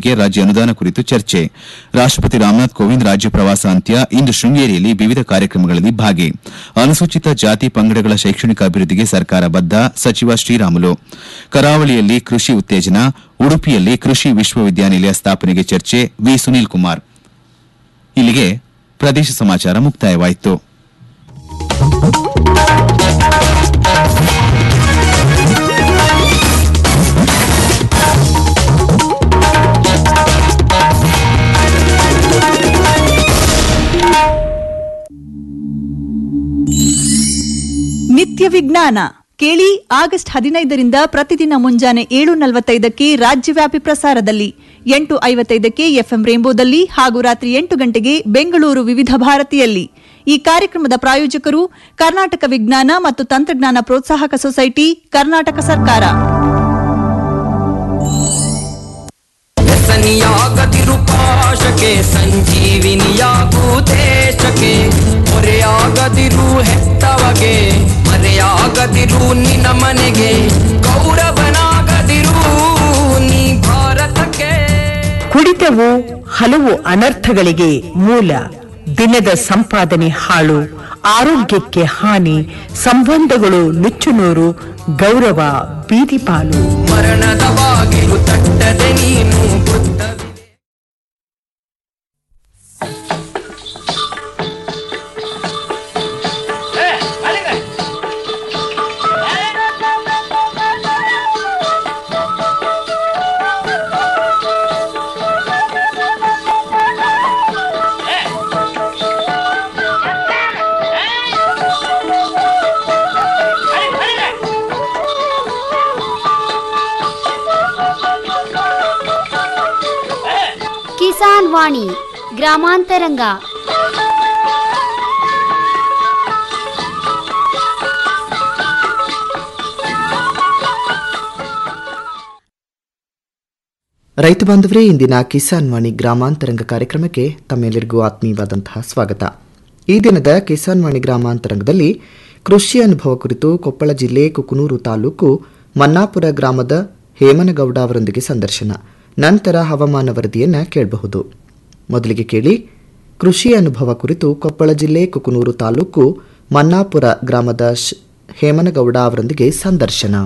ಅಭಿವೃದ್ಧಿಗೆ ರಾಜ್ಯ ಅನುದಾನ ಕುರಿತು ಚರ್ಚೆ ರಾಷ್ಟಪತಿ ರಾಮನಾಥ್ ಕೋವಿಂದ್ ರಾಜ್ಯ ಪ್ರವಾಸ ಅಂತ್ಯ ಇಂದು ಶೃಂಗೇರಿಯಲ್ಲಿ ವಿವಿಧ ಕಾರ್ಯಕ್ರಮಗಳಲ್ಲಿ ಭಾಗಿ ಅನುಸೂಚಿತ ಜಾತಿ ಪಂಗಡಗಳ ಶೈಕ್ಷಣಿಕ ಅಭಿವೃದ್ಧಿಗೆ ಸರ್ಕಾರ ಬದ್ಧ ಸಚಿವ ಶ್ರೀರಾಮುಲು ಕರಾವಳಿಯಲ್ಲಿ ಕೃಷಿ ಉತ್ತೇಜನ ಉಡುಪಿಯಲ್ಲಿ ಕೃಷಿ ವಿಶ್ವವಿದ್ಯಾನಿಲಯ ಸ್ಥಾಪನೆಗೆ ಚರ್ಚೆ ವಿ ಸುನೀಲ್ ಕುಮಾರ್ ಇಲ್ಲಿಗೆ ಪ್ರದೇಶ ಸಮಾಚಾರ ಮುಕ್ತಾಯವಾಯಿತು ನಿತ್ಯ ವಿಜ್ಞಾನ ಕೇಳಿ ಆಗಸ್ಟ್ ಹದಿನೈದರಿಂದ ಪ್ರತಿದಿನ ಮುಂಜಾನೆ ಏಳು ನಲವತ್ತೈದಕ್ಕೆ ರಾಜ್ಯವ್ಯಾಪಿ ಪ್ರಸಾರದಲ್ಲಿ ಎಂಟು ಐವತ್ತೈದಕ್ಕೆ ಎಫ್ಎಂ ರೇಂಬೋದಲ್ಲಿ ಹಾಗೂ ರಾತ್ರಿ ಎಂಟು ಗಂಟೆಗೆ ಬೆಂಗಳೂರು ವಿವಿಧ ಭಾರತಿಯಲ್ಲಿ ಈ ಕಾರ್ಯಕ್ರಮದ ಪ್ರಾಯೋಜಕರು ಕರ್ನಾಟಕ ವಿಜ್ಞಾನ ಮತ್ತು ತಂತ್ರಜ್ಞಾನ ಪ್ರೋತ್ಸಾಹಕ ಸೊಸೈಟಿ ಕರ್ನಾಟಕ ಸರ್ಕಾರ ವ್ಯಸನಿಯಾಗದಿರು ಪಾಶಕ್ಕೆ ಸಂಜೀವಿನಿಯಾಗು ದೇಶಕ್ಕೆ ಹೊರೆಯಾಗದಿರು ಹೆತ್ತವಗೆ ಮರೆಯಾಗದಿರು ನಿನ್ನ ಮನೆಗೆ ಗೌರವನಾಗದಿರು ನೀ ಭಾರತಕ್ಕೆ ಕುಡಿತವು ಹಲವು ಅನರ್ಥಗಳಿಗೆ ಮೂಲ ದಿನದ ಸಂಪಾದನೆ ಹಾಳು ಆರೋಗ್ಯಕ್ಕೆ ಹಾನಿ ಸಂಬಂಧಗಳು ನುಚ್ಚುನೂರು ಗೌರವ ಬೀದಿಪಾಲು ಮರಣದ ಬಾಗಿಲು ತಟ್ಟದೆ ನೀನು ಬುದ್ಧವಿದೆ ಕಿಸಾನ್ ವಾಣಿ ಗ್ರಾಮಾಂತರಂಗ ರೈತ ಬಾಂಧವರೇ ಇಂದಿನ ಕಿಸಾನ್ ವಾಣಿ ಗ್ರಾಮಾಂತರಂಗ ಕಾರ್ಯಕ್ರಮಕ್ಕೆ ತಮ್ಮೆಲ್ಲರಿಗೂ ಆತ್ಮೀಯವಾದಂತಹ ಸ್ವಾಗತ ಈ ದಿನದ ಕಿಸಾನ್ ವಾಣಿ ಗ್ರಾಮಾಂತರಂಗದಲ್ಲಿ ಕೃಷಿ ಅನುಭವ ಕುರಿತು ಕೊಪ್ಪಳ ಜಿಲ್ಲೆ ಕುಕನೂರು ತಾಲೂಕು ಮನ್ನಾಪುರ ಗ್ರಾಮದ ಹೇಮನಗೌಡ ಅವರೊಂದಿಗೆ ಸಂದರ್ಶನ ನಂತರ ಹವಾಮಾನ ವರದಿಯನ್ನ ಕೇಳಬಹುದು ಮೊದಲಿಗೆ ಕೇಳಿ ಕೃಷಿ ಅನುಭವ ಕುರಿತು ಕೊಪ್ಪಳ ಜಿಲ್ಲೆ ಕುಕನೂರು ತಾಲೂಕು ಮನ್ನಾಪುರ ಗ್ರಾಮದ ಶ್- ಹೇಮನಗೌಡ ಅವರೊಂದಿಗೆ ಸಂದರ್ಶನ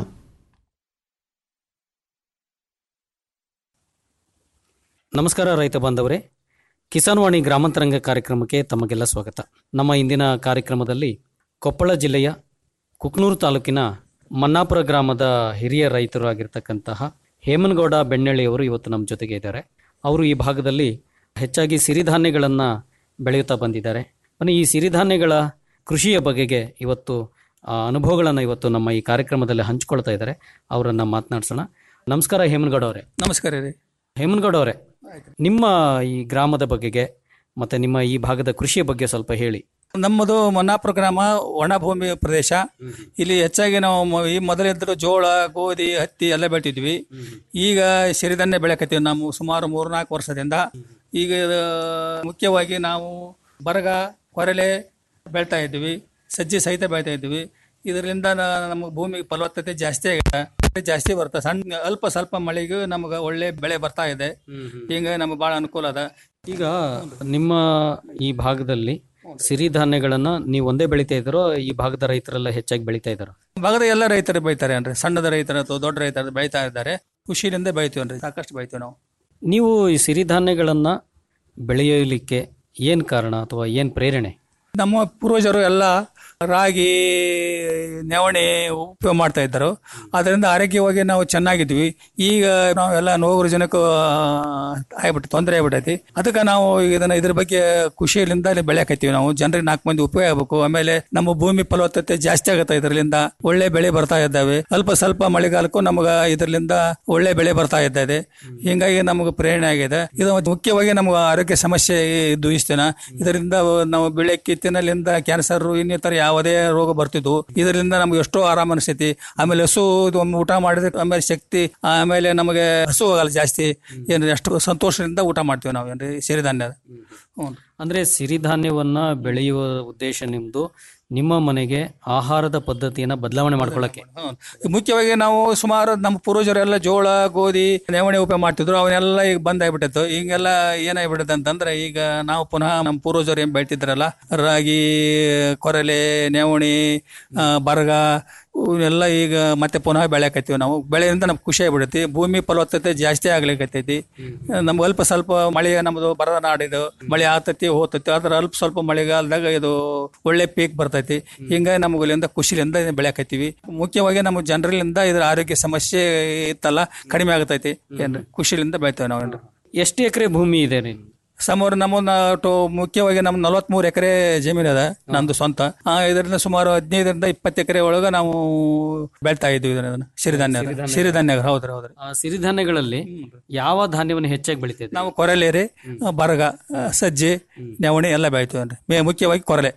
ನಮಸ್ಕಾರ ರೈತ ಬಾಂಧವರೇ ಕಿಸಾನ್ ವಾಣಿ ಗ್ರಾಮಾಂತರಂಗ ಕಾರ್ಯಕ್ರಮಕ್ಕೆ ತಮಗೆಲ್ಲ ಸ್ವಾಗತ ನಮ್ಮ ಇಂದಿನ ಕಾರ್ಯಕ್ರಮದಲ್ಲಿ ಕೊಪ್ಪಳ ಜಿಲ್ಲೆಯ ಕುಕ್ನೂರು ತಾಲೂಕಿನ ಮನ್ನಾಪುರ ಗ್ರಾಮದ ಹಿರಿಯ ರೈತರು ಆಗಿರ್ತಕ್ಕಂತಹ ಹೇಮನಗೌಡ ಬೆಣ್ಣೆಳ್ಳಿಯವರು ಇವತ್ತು ನಮ್ಮ ಜೊತೆಗೆ ಇದ್ದಾರೆ ಅವರು ಈ ಭಾಗದಲ್ಲಿ ಹೆಚ್ಚಾಗಿ ಸಿರಿಧಾನ್ಯಗಳನ್ನು ಬೆಳೆಯುತ್ತಾ ಬಂದಿದ್ದಾರೆ ಬನ್ನಿ ಈ ಸಿರಿಧಾನ್ಯಗಳ ಕೃಷಿಯ ಬಗೆಗೆ ಇವತ್ತು ಆ, ಅನುಭವಗಳನ್ನು ಇವತ್ತು ನಮ್ಮ ಈ ಕಾರ್ಯಕ್ರಮದಲ್ಲಿ ಹಂಚ್ಕೊಳ್ತಾ ಇದ್ದಾರೆ ಅವರನ್ನು ಮಾತನಾಡ್ಸೋಣ ನಮಸ್ಕಾರ ಹೇಮನಗೌಡ ಅವರೇ ನಮಸ್ಕಾರ ರೀ ಹೇಮನಗೌಡ ಅವರೇ ನಿಮ್ಮ ಈ ಗ್ರಾಮದ ಬಗೆಗೆ ಮತ್ತೆ ನಿಮ್ಮ ಈ ಭಾಗದ ಕೃಷಿಯ ಬಗ್ಗೆ ಸ್ವಲ್ಪ ಹೇಳಿ ನಮ್ಮದು ಮನ್ನಾಪುರ ಗ್ರಾಮ ಒಣ ಭೂಮಿ ಪ್ರದೇಶ ಇಲ್ಲಿ ಹೆಚ್ಚಾಗಿ ನಾವು ಮ- ಈ ಮೊದಲಿದ್ದರು ಜೋಳ ಗೋಧಿ ಹತ್ತಿ ಎಲ್ಲ ಬೆಳಿತಿದ್ವಿ ಈಗ ಸಿರಿಧಾನ್ಯ ಬೆಳೆಕತ್ತೀವಿ ನಾವು ಸುಮಾರು ಮೂರ್ನಾಲ್ಕು ವರ್ಷದಿಂದ ಈಗ ಆ, ಮುಖ್ಯವಾಗಿ ನಾವು ಬರಗ ಕೊರಲೆ ಬೆಳ್ತಾ ಇದ್ವಿ ಸಜ್ಜಿ ಸಹಿತ ಬೆಳಿತಾ ಇದ್ವಿ ಇದರಿಂದ ನಮ್ಮ ಭೂಮಿಗೆ ಫಲವತ್ತತೆ ಜಾಸ್ತಿ ಆಗಿದೆ ಜಾಸ್ತಿ ಬರ್ತದೆ ಸಣ್ಣ ಅಲ್ಪ ಸ್ವಲ್ಪ ಮಳೆಗೂ ನಮ್ಗೆ ಒಳ್ಳೆ ಬೆಳೆ ಬರ್ತಾ ಇದೆ ಹಿಂಗ ನಮ್ಗೆ ಭಾಳ ಅನುಕೂಲ ಅದ ಈಗ ನಿಮ್ಮ ಈ ಭಾಗದಲ್ಲಿ ಸಿರಿಧಾನ್ಯಗಳನ್ನ ನೀವು ಒಂದೇ ಬೆಳಿತಾ ಇದ್ದಾರೋ ಈ ಭಾಗದ ರೈತರೆಲ್ಲ ಹೆಚ್ಚಾಗಿ ಬೆಳಿತಾ ಇದ್ದಾರೋ ಭಾಗದ ಎಲ್ಲ ರೈತರು ಬೆಳಿತಾರೆ ಅನ್ರಿ ಸಣ್ಣದ ರೈತರು ಅಥವಾ ದೊಡ್ಡ ರೈತರು ಬೆಳಿತಾ ಇದ್ದಾರೆ ಖುಷಿಯಿಂದ ಬೆಳಿತೀವನ್ರಿ ಸಾಕಷ್ಟು ಬೆಳಿತೀವಿ ನಾವು ನೀವು ಈ ಸಿರಿಧಾನ್ಯಗಳನ್ನ ಬೆಳೆಯಲಿಕ್ಕೆ ಏನು ಕಾರಣ ಅಥವಾ ಏನು ಪ್ರೇರಣೆ ನಮ್ಮ ಪೂರ್ವಜರು ಎಲ್ಲ ರಾಗಿ ನವಣೆ ಉಪಯೋಗ ಮಾಡ್ತಾ ಇದ್ದರು ಅದರಿಂದ ಆರೋಗ್ಯವಾಗಿ ನಾವು ಚೆನ್ನಾಗಿದ್ವಿ ಈಗ ನಾವೆಲ್ಲ ನೋವು ಜನಕ್ಕೂ ಆಗ್ಬಿಟ್ಟು ತೊಂದರೆ ಆಗ್ಬಿಟ್ಟೈತಿ ಅದಕ್ಕೆ ನಾವು ಇದನ್ನ ಇದ್ರ ಬಗ್ಗೆ ಖುಷಿಯಿಂದ ಬೆಳೆಯಕತ್ತೀವಿ ನಾವು ಜನರಿಗೆ ನಾಲ್ಕು ಮಂದಿ ಉಪಯೋಗ ಆಗಬೇಕು ಆಮೇಲೆ ನಮ್ಮ ಭೂಮಿ ಫಲವತ್ತತೆ ಜಾಸ್ತಿ ಆಗುತ್ತೆ ಇದರಿಂದ ಒಳ್ಳೆ ಬೆಳೆ ಬರ್ತಾ ಇದ್ದಾವೆ ಅಲ್ಪ ಸ್ವಲ್ಪ ಮಳೆಗಾಲಕ್ಕೂ ನಮಗ ಇದರಿಂದ ಒಳ್ಳೆ ಬೆಳೆ ಬರ್ತಾ ಇದ್ದಾರೆ ಹಿಂಗಾಗಿ ನಮಗೆ ಪ್ರೇರಣೆ ಆಗಿದೆ ಇದು ಮುಖ್ಯವಾಗಿ ನಮಗೆ ಆರೋಗ್ಯ ಸಮಸ್ಯೆ ಇದ್ದು ಇಷ್ಟು ದಿನ ಇದರಿಂದ ನಾವು ಬೆಳಗ್ಗೆ ತಿನ್ನಲಿಂದ ಕ್ಯಾನ್ಸರ್ ಇನ್ನಿತರ ಯಾವುದೇ ರೋಗ ಬರ್ತಿದ್ವು ಇದರಿಂದ ನಮ್ಗೆ ಎಷ್ಟೋ ಆರಾಮ ಅನಿಸ್ತೈತಿ ಆಮೇಲೆ ಹಸು ಇದು ಒಮ್ಮೆ ಊಟ ಮಾಡಿದ್ರೆ ಆಮೇಲೆ ಶಕ್ತಿ ಆಮೇಲೆ ನಮಗೆ ಹಸು ಆಗಲ್ಲ ಜಾಸ್ತಿ ಏನು ಎಷ್ಟು ಸಂತೋಷದಿಂದ ಊಟ ಮಾಡ್ತೀವಿ ನಾವು ಏನ್ರಿ ಸಿರಿಧಾನ್ಯ ಹ್ಞೂ ಅಂದ್ರೆ ಸಿರಿಧಾನ್ಯವನ್ನ ಬೆಳೆಯುವ ಉದ್ದೇಶ ನಿಮ್ದು ನಿಮ್ಮ ಮನೆಗೆ ಆಹಾರದ ಪದ್ಧತಿಯನ್ನ ಬದಲಾವಣೆ ಮಾಡ್ಕೊಳ್ಳಕ್ಕೆ ಹ್ಮ್. ಮುಖ್ಯವಾಗಿ ನಾವು ಸುಮಾರು ನಮ್ಮ ಪೂರ್ವಜರೆಲ್ಲ ಜೋಳ ಗೋಧಿ ನವಣೆ ಉಪಯೋಗ ಮಾಡ್ತಿದ್ರು ಅವನ್ನೆಲ್ಲ ಈಗ ಬಂದಾಗ್ಬಿಟ್ಟಿತ್ತು ಈಗೆಲ್ಲ ಏನಾಗ್ಬಿಟ್ಟೈತೆ ಅಂತಂದ್ರೆ ಈಗ ನಾವು ಪುನಃ ನಮ್ಮ ಪೂರ್ವಜರು ಏನ್ ಬೆಳ್ತಿದ್ರಲ್ಲ ರಾಗಿ ಕೊರಲೆ ನವಣಿ ಆ, ಬರಗ ಇವನ್ನೆಲ್ಲ ಈಗ ಮತ್ತೆ ಪುನಃ ಬೆಳೆಯಕತ್ತೀವಿ ನಾವು ಬೆಳೆಯಿಂದ ನಮ್ಗೆ ಖುಷಿ ಆಗ್ಬಿಡೈತಿ ಭೂಮಿ ಫಲವತ್ತತೆ ಜಾಸ್ತಿ ಆಗ್ಲಿಕತ್ತೈತಿ ನಮ್ಗೆ ಅಲ್ಪ ಸ್ವಲ್ಪ ಮಳೆ ನಮ್ದು ಬರದ ನಾಡಿದು ಮಳೆ ಆತತಿ ಹೋತತಿ ಆದ್ರೆ ಅಲ್ಪ ಸ್ವಲ್ಪ ಮಳೆಗಾಲದಾಗ ಇದು ಒಳ್ಳೆ ಪೀಕ್ ಬರ್ತೈತಿ ಹಿಂಗಾಗಿ ನಮ್ಗೆ ಇಲ್ಲಿಂದ ಖುಷಿಲಿಂದ ಬೆಳೆಯಕತ್ತೀವಿ ಮುಖ್ಯವಾಗಿ ನಮ್ಮ ಜನರಲ್ಲಿಂದ ಇದ್ರ ಆರೋಗ್ಯ ಸಮಸ್ಯೆ ಇತ್ತಲ್ಲ ಕಡಿಮೆ ಆಗತೈತಿ ಏನ್ರಿ ಖುಷಿಲಿಂದ ಬೆಳಿತೇವೆ ನಾವೇನ್ರಿ ಎಷ್ಟು ಎಕರೆ ಭೂಮಿ ಇದೆ ನಿಮ್ದು ಸುಮಾರು ನಮ್ಮ ಟು ಮುಖ್ಯವಾಗಿ ನಮ್ ನಲವತ್ಮೂರು ಎಕರೆ ಜಮೀನು ಅದ ನಂದು ಸ್ವಂತ ಆ, ಇದರಿಂದ ಸುಮಾರು ಹದಿನೈದರಿಂದ ಇಪ್ಪತ್ತು ಎಕರೆ ಒಳಗ ನಾವು ಬೆಳ್ತಾ ಇದ್ವಿ ಇದನ್ನ ಸಿರಿಧಾನ್ಯ ಸಿರಿಧಾನ್ಯ ಹೌದ್ರಿ ಹೌದ್ರಿ ಆ ಸಿರಿಧಾನ್ಯಗಳಲ್ಲಿ ಯಾವ ಧಾನ್ಯವನ್ನು ಹೆಚ್ಚಾಗಿ ಬೆಳಿತಿದೆ ನಾವು ಕೊರಲೆ ಬರಗ ಆ, ಸಜ್ಜೆ ನವಣೆ ಎಲ್ಲ ಬೆಳಿತೀವಿ ಮೇ ಮುಖ್ಯವಾಗಿ ಕೊರಲೆ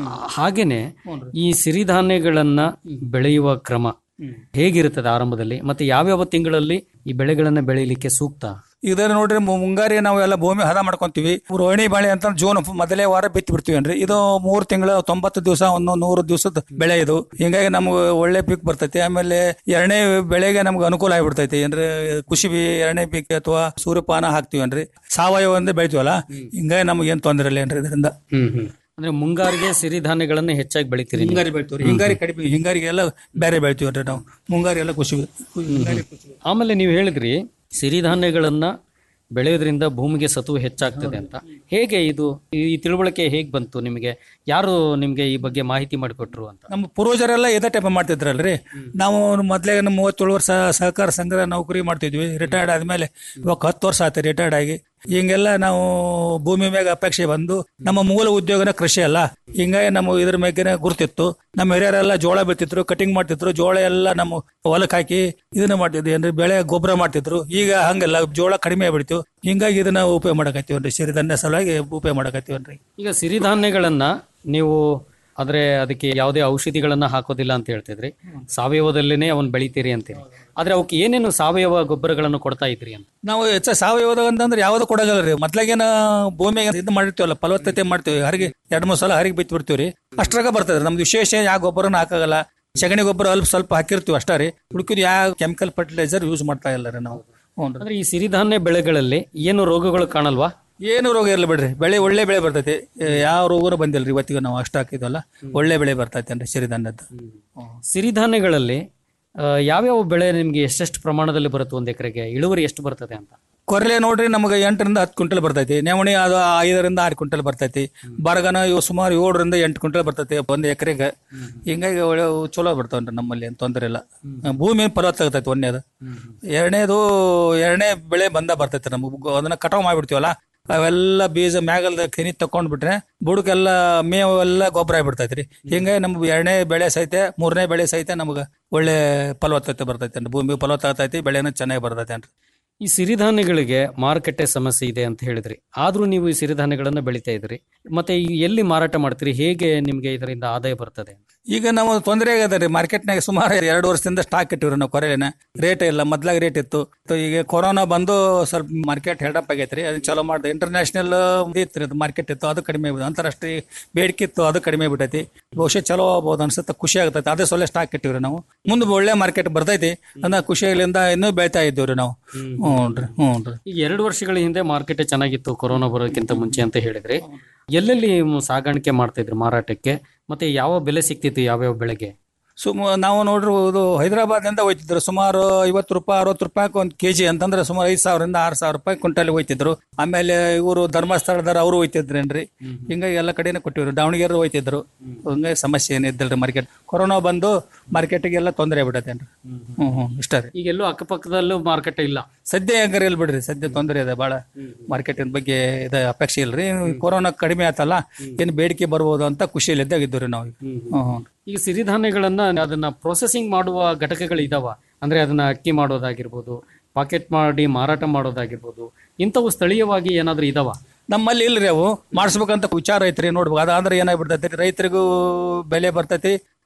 ಹಾಗೇನೆ ಈ ಸಿರಿಧಾನ್ಯಗಳನ್ನ ಬೆಳೆಯುವ ಕ್ರಮ ಹೇಗಿರುತ್ತದೆ ಆರಂಭದಲ್ಲಿ ಮತ್ತೆ ಯಾವ್ಯಾವ ತಿಂಗಳಲ್ಲಿ ಈ ಬೆಳೆಗಳನ್ನ ಬೆಳೆಯಲಿಕ್ಕೆ ಸೂಕ್ತ ಇದನ್ನ ನೋಡ್ರಿ ಮು- ಮುಂಗಾರಿ ನಾವು ಎಲ್ಲ ಭೂಮಿ ಹದ ಮಾಡ್ಕೊಂತೀವಿ ರೋಹಿಣಿ ಬಾಳೆ ಅಂತ ಜೂನ್ ಮೊದಲೇ ವಾರ ಬಿತ್ತಿ ಬಿಡ್ತೀವಿ ಇದು ಮೂರ್ ತಿಂಗಳು ತೊಂಬತ್ತು ದಿವಸ ಒಂದು ನೂರು ದಿವಸದ ಬೆಳೆ ಇದು ಹಿಂಗಾಗಿ ನಮ್ಗೆ ಒಳ್ಳೆ ಪೀಕ್ ಬರ್ತೈತಿ ಆಮೇಲೆ ಎರಡನೇ ಬೆಳೆಗೆ ನಮ್ಗೆ ಅನುಕೂಲ ಆಗಿಬಿಡ್ತೈತಿ ಅಂದ್ರೆ ಕುಸಿಬಿ ಎರಡನೇ ಪೀಕ್ ಅಥವಾ ಸೂರ್ಯಪಾನ ಹಾಕ್ತಿವೇನ್ರಿ ಸಾವಯವ ಅಂದ್ರೆ ಬೆಳಿತೀವಲ್ಲ ಹಿಂಗಾಗಿ ನಮ್ಗೆ ಏನ್ ತೊಂದರೆ ಇಲ್ಲ ಏನ್ರಿ ಇದರಿಂದ ಅಂದ್ರೆ ಮುಂಗಾರಿಗೆ ಸಿರಿಧಾನ್ಯಗಳನ್ನ ಹೆಚ್ಚಾಗಿ ಬೆಳಿತೀರಿ ನೀವು. ಹಿಂಗಾರಿ ಬೆಳಿತೀವಿ ಹಿಂಗಾರಿ ಕಡಿಮೆ ಹಿಂಗಾರಿಗೆ ಎಲ್ಲ ಬೇರೆ ಬೆಳಿತೀವನ್ರಿ ನಾವು ಮುಂಗಾರಿ ಎಲ್ಲ ಕುಸಿಬಿ ಹಿಂಗಾರಿ ಕುಸಿಬಿ ಆಮೇಲೆ ನೀವು ಹೇಳಿದ್ರಿ ಸಿರಿಧಾನ್ಯಗಳನ್ನ ಬೆಳೆಯೋದ್ರಿಂದ ಭೂಮಿಗೆ ಸತ್ವ ಹೆಚ್ಚಾಗ್ತದೆ ಅಂತ ಹೇಗೆ ಇದು ಈ ತಿಳುವಳಿಕೆ ಹೇಗೆ ಬಂತು ನಿಮಗೆ ಯಾರು ನಿಮಗೆ ಈ ಬಗ್ಗೆ ಮಾಹಿತಿ ಮಾಡಿಕೊಟ್ರು ಅಂತ ನಮ್ಮ ಪೂರ್ವಜರೆಲ್ಲ ಇದೇ ಟೈಪ್ ಮಾಡ್ತಿದ್ರಲ್ರಿ ನಾವು ಮೊದ್ಲೇ ನಮ್ಮ ಮೂವತ್ತೇಳು ವರ್ಷ ಸಹಕಾರ ಸಂಘದ ನೌಕರಿ ಮಾಡ್ತಿದ್ವಿ ರಿಟೈರ್ಡ್ ಆದ್ಮೇಲೆ ಇವಾಗ ಹತ್ತು ವರ್ಷ ಆಯ್ತು ರಿಟೈರ್ಡ್ ಆಗಿ ಹಿಂಗೆಲ್ಲ ನಾವು ಭೂಮಿ ಮ್ಯಾಗ ಅಪೇಕ್ಷೆ ಬಂದು ನಮ್ಮ ಮೂಲ ಉದ್ಯೋಗನ ಕೃಷಿ ಅಲ್ಲ ಹಿಂಗಾಗಿ ನಮ್ಮ ಇದ್ರ ಮ್ಯಾಗನೆ ಗುರ್ತಿತ್ತು ನಮ್ಮ ಹಿರಿಯರೆಲ್ಲ ಜೋಳ ಬೆತ್ತಿದ್ರು ಕಟಿಂಗ್ ಮಾಡ್ತಿದ್ರು ಜೋಳ ಎಲ್ಲ ನಮ್ಮ ಹೊಲಕ್ಕೆ ಹಾಕಿ ಇದನ್ನ ಮಾಡ್ತಿದ್ವಿ ಅಂದ್ರೆ ಬೆಳೆ ಗೊಬ್ಬರ ಮಾಡ್ತಿದ್ರು ಈಗ ಹಂಗಲ್ಲ ಜೋಳ ಕಡಿಮೆ ಆಗ್ಬಿಡ್ತೀವಿ ಹಿಂಗಾಗಿ ಇದನ್ನ ಉಪಯೋಗ ಮಾಡಕತ್ತೀವನ್ರಿ ಸಿರಿಧಾನ್ಯ ಸಲುವಾಗಿ ಉಪಯೋಗ ಮಾಡಕತ್ತೀವನ್ರಿ ಈಗ ಸಿರಿಧಾನ್ಯಗಳನ್ನ ನೀವು ಆದ್ರೆ ಅದಕ್ಕೆ ಯಾವುದೇ ಔಷಧಿಗಳನ್ನ ಹಾಕೋದಿಲ್ಲ ಅಂತ ಹೇಳ್ತಿದ್ರಿ ಸಾವಯವದಲ್ಲೇನೆ ಅವನ್ ಬೆಳಿತೀರಿ ಅಂತೀರಿ ಆದ್ರೆ ಅವಕ್ಕೆ ಏನೇನು ಸಾವಯವ ಗೊಬ್ಬರಗಳನ್ನು ಕೊಡ್ತಾ ಇದ್ರಿ ಅಂತ ನಾವು ಹೆಚ್ಚ ಸಾವಯವದ ಅಂತಂದ್ರೆ ಯಾವ್ದು ಕೊಡೋದಿಲ್ಲ ರೀ ಮೊದ್ಲಾಗೇನ ಭೂಮಿಗೆ ಇದು ಮಾಡಿರ್ತೀವಲ್ಲ ಫಲವತ್ತತೆ ಮಾಡ್ತೀವಿ ಹರಿಗೆ ಎರಡ್ ಮೂರ್ ಸಲ ಹರಿಗೆ ಬಿತ್ತು ಬಿಡ್ತೀವಿ ರೀ ಅಷ್ಟ್ರಾಗ ಬರ್ತದೆ ನಮ್ದು ವಿಶೇಷ ಯಾವ ಗೊಬ್ಬರನ ಹಾಕಾಗಲ್ಲ ಸಗಣಿ ಗೊಬ್ಬರ ಅಲ್ಪ ಸ್ವಲ್ಪ ಹಾಕಿರ್ತೀವಿ ಅಷ್ಟೇ ರೀ ಉಳ್ಕಿದ್ ಯಾವ ಕೆಮಿಕಲ್ ಫರ್ಟಿಲೈಸರ್ ಯೂಸ್ ಮಾಡ್ತಾ ಇಲ್ಲ ರೀ ನಾವು ಹ್ಞೂ ಅಂದ್ರೆ ಈ ಸಿರಿಧಾನ್ಯ ಬೆಳೆಗಳಲ್ಲಿ ಏನು ರೋಗಗಳು ಕಾಣಲ್ವಾ ಏನು ರೋಗ ಇರಲಿ ಬಿಡ್ರಿ ಬೆಳೆ ಒಳ್ಳೆ ಬೆಳೆ ಬರ್ತೈತಿ ಯಾವ ರೋಗನೂ ಬಂದಿಲ್ಲ ರೀ ಇವತ್ತಿಗೆ ನಾವು ಅಷ್ಟು ಹಾಕಿದ್ವಲ್ಲ ಒಳ್ಳೆ ಬೆಳೆ ಬರ್ತೈತೆ ಅಂದ್ರೆ ಸಿರಿಧಾನ್ಯದ್ದು ಸಿರಿಧಾನ್ಯಗಳಲ್ಲಿ ಆ, ಯಾವ್ಯಾವ ಬೆಳೆ ನಿಮ್ಗೆ ಎಷ್ಟೆಷ್ಟು ಪ್ರಮಾಣದಲ್ಲಿ ಬರುತ್ತೆ ಒಂದ್ ಎಕರೆಗೆ ಇಳುವರಿ ಎಷ್ಟು ಬರ್ತದೆ ಅಂತ ಕೊರಲೆ ನೋಡ್ರಿ ನಮಗೆ ಎಂಟರಿಂದ ಹತ್ತು ಕ್ವಿಂಟಲ್ ಬರ್ತೈತಿ ನವಣಿ ಅದು ಐದರಿಂದ ಆರು ಕ್ವಿಂಟಲ್ ಬರ್ತೈತಿ ಬರಗನ ಇವು ಸುಮಾರು ಏಳರಿಂದ ಎಂಟು ಕ್ವಿಂಟಲ್ ಬರ್ತೈತಿ ಒಂದು ಎಕರೆಗೆ ಹಿಂಗಾಗಿ ಒಳ್ಳೆ ಚಲೋ ಬರ್ತಾವನ್ರಿ ನಮ್ಮಲ್ಲಿ ಏನು ತೊಂದರೆ ಇಲ್ಲ ಭೂಮಿ ಫಲವತ್ತಾಗತೈತಿ ಒಂದೇದು ಎರಡನೇದು ಎರಡನೇ ಬೆಳೆ ಬಂದ ಬರ್ತೈತಿ ನಮಗೆ ಅದನ್ನ ಕಟಾವ್ ಮಾಡಿಬಿಡ್ತೀವಲ್ಲ ಅವೆಲ್ಲ ಬೀಜ ಮ್ಯಾಗಲ್ದ ಕೆನಿ ತಕೊಂಡ್ಬಿಟ್ರೆ ಬುಡಕ್ಕೆಲ್ಲ ಮೇವು ಎಲ್ಲ ಗೊಬ್ಬರ ಆಗಿಬಿಡ್ತೈತಿ ರೀ ಹಿಂಗಾಗಿ ನಮ್ಗೆ ಎರಡನೇ ಬೆಳೆ ಸಹಿತ ಮೂರನೇ ಬೆಳೆ ಸಹಿತ ನಮ್ಗೆ ಒಳ್ಳೆ ಫಲವತ್ತತೆ ಬರ್ತೈತೆ ಅಂದ್ರೆ ಭೂಮಿ ಫಲವತ್ತಾಗತೈತಿ ಬೆಳೆನೂ ಚೆನ್ನಾಗಿ ಬರ್ತೈತೆ ಅನ್ರಿ ಈ ಸಿರಿಧಾನ್ಯಗಳಿಗೆ ಮಾರುಕಟ್ಟೆ ಸಮಸ್ಯೆ ಇದೆ ಅಂತ ಹೇಳಿದ್ರಿ ಆದ್ರೂ ನೀವು ಈ ಸಿರಿಧಾನ್ಯಗಳನ್ನ ಬೆಳಿತಾ ಇದ್ರಿ ಮತ್ತೆ ಈ ಎಲ್ಲಿ ಮಾರಾಟ ಮಾಡ್ತೀರಿ ಹೇಗೆ ನಿಮ್ಗೆ ಇದರಿಂದ ಆದಾಯ ಬರ್ತದೆ ಈಗ ನಾವು ತೊಂದರೆ ಆಗದ ರೀ ಮಾರ್ಕೆಟ್ನಾಗ ಸುಮಾರು ಎರಡು ವರ್ಷದಿಂದ ಸ್ಟಾಕ್ ಇಟ್ಟಿವ್ರಿ ನಾವು ಕೊರೆನ ರೇಟ್ ಇಲ್ಲ ಮೊದ್ಲಾಗ ರೇಟ್ ಇತ್ತು ತ- ಈಗ ಕೊರೋನಾ ಬಂದು ಸ್ವಲ್ಪ ಮಾರ್ಕೆಟ್ ಹೆಡಪ್ ಆಗೈತ್ರಿ ಅದು ಚಲೋ ಮಾಡ್ದೆ ಇಂಟರ್ನ್ಯಾಷನಲ್ ಇತ್ತು ಅದು ಮಾರ್ಕೆಟ್ ಇತ್ತು ಅದು ಕಡಿಮೆ ಆಗ್ಬಿಟ್ಟು ಅಂತಾರಾಷ್ಟ್ರೀಯ ಬೇಡಿಕೆ ಇತ್ತು ಅದು ಕಡಿಮೆ ಬಿಟ್ಟೈತಿ ಬಹುಶಃ ಚಲೋ ಆಗ್ಬೋದು ಅನ್ಸುತ್ತೆ ಖುಷಿ ಆಗ್ತೈತಿ ಅದೇ ಸೊಲ್ಲೆ ಸ್ಟಾಕ್ ಇಟ್ಟಿವ್ರಿ ನಾವು ಮುಂದೆ ಒಳ್ಳೆ ಮಾರ್ಕೆಟ್ ಬರ್ತೈತಿ ಅಂದ ಖುಷಿಯಿಂದ ಇನ್ನೂ ಬೆಳಿತಾ ಇದ್ದೀವ್ರಿ ನಾವು ಹ್ಞೂ ರೀ ಹ್ಞೂ ರೀ ಈಗ ಎರಡು ವರ್ಷಗಳ ಹಿಂದೆ ಮಾರ್ಕೆಟ್ ಚೆನ್ನಾಗಿತ್ತು ಕೊರೋನಾ ಬರೋದಕ್ಕಿಂತ ಮುಂಚೆ ಅಂತ ಹೇಳಿದ್ರಿ ಎಲ್ಲೆಲ್ಲಿ ಮ್- ಸಾಗಾಣಿಕೆ ಮಾಡ್ತಾ ಇದ್ರಿ ಮಾರಾಟಕ್ಕೆ ಮತ್ತೆ ಯಾವ ಬೆಲೆ ಸಿಕ್ತಿತ್ತು ಯಾವ್ಯಾವ ಬೆಳೆಗೆ ಸುಮ ನಾವು ನೋಡ್ರಿ ಇದು ಹೈದರಾಬಾದ್ನಿಂದ ಹೋಯ್ತಿದ್ರು ಸುಮಾರು ಐವತ್ತು ರೂಪಾಯಿ ಅರವತ್ತು ರೂಪಾಯಿ ಒಂದು ಕೆಜಿ ಅಂತಂದ್ರೆ ಸುಮಾರು ಐದು ಸಾವಿರದಿಂದ ಆರು ಸಾವಿರ ರೂಪಾಯಿ ಕ್ವಿಂಟಲ್ ಹೋಯ್ತಿದ್ರು ಆಮೇಲೆ ಇವರು ಧರ್ಮಸ್ಥಳದವ್ರು ಅವರು ಹೋಯ್ತಿದ್ರೇನ್ರಿ ಹಿಂಗಾಗಿ ಎಲ್ಲ ಕಡೆನೇ ಕೊಟ್ಟಿವ್ರು ದಾವಣಗೆರೆ ಹೋಯ್ತಿದ್ರು ಹಿಂಗಾಗಿ ಸಮಸ್ಯೆ ಏನಿದ್ದಿಲ್ರಿ ಮಾರ್ಕೆಟ್ ಕೊರೋನಾ ಬಂದು ಮಾರ್ಕೆಟಿಗೆಲ್ಲ ತೊಂದರೆ ಆಗ್ಬಿಟ್ಟೈತೇನ್ರಿ ಹ್ಞೂ ಹ್ಞೂ ಇಷ್ಟ ರೀ ಈಗ ಎಲ್ಲೂ ಅಕ್ಕಪಕ್ಕದಲ್ಲೂ ಮಾರುಕಟ್ಟೆ ಇಲ್ಲ ಸದ್ಯ ಹೆಂಗಾರ ಇಲ್ಲ ಬಿಡ್ರಿ ಸದ್ಯ ತೊಂದರೆ ಇದೆ ಭಾಳ ಮಾರ್ಕೆಟಿನ ಬಗ್ಗೆ ಇದು ಅಪೇಕ್ಷೆ ಇಲ್ರಿ ಕೊರೋನಾ ಕಡಿಮೆ ಆತಲ್ಲ ಏನು ಬೇಡಿಕೆ ಬರ್ಬೋದು ಅಂತ ಖುಷಿಯಲ್ಲಿದ್ದಾಗ ಇದ್ದೀವಿ ನಾವು ಈಗ. ಹ್ಞೂ ಹ್ಞೂ ಈಗ ಸಿರಿಧಾನ್ಯಗಳನ್ನ ಅದನ್ನ ಪ್ರೊಸೆಸಿಂಗ್ ಮಾಡುವ ಘಟಕಗಳು ಇದಾವ ಅಂದ್ರೆ ಅದನ್ನ ಅಕ್ಕಿ ಮಾಡೋದಾಗಿರ್ಬೋದು ಪಾಕೆಟ್ ಮಾಡಿ ಮಾರಾಟ ಮಾಡೋದಾಗಿರ್ಬೋದು ಇಂಥವು ಸ್ಥಳೀಯವಾಗಿ ಏನಾದ್ರೂ ಇದಾವ ನಮ್ಮಲ್ಲಿ ಇಲ್ರಿ ಅವು ಮಾಡಿಸ್ಬೇಕಂತ ವಿಚಾರ ಐತ್ರಿ ನೋಡ್ಬೇಕು ಅದಾದ್ರೆ ಏನಾಗ್ಬಿಡ್ತೈತಿ ರೈತರಿಗೂ ಬೆಲೆ ಬರ್ತೈತಿ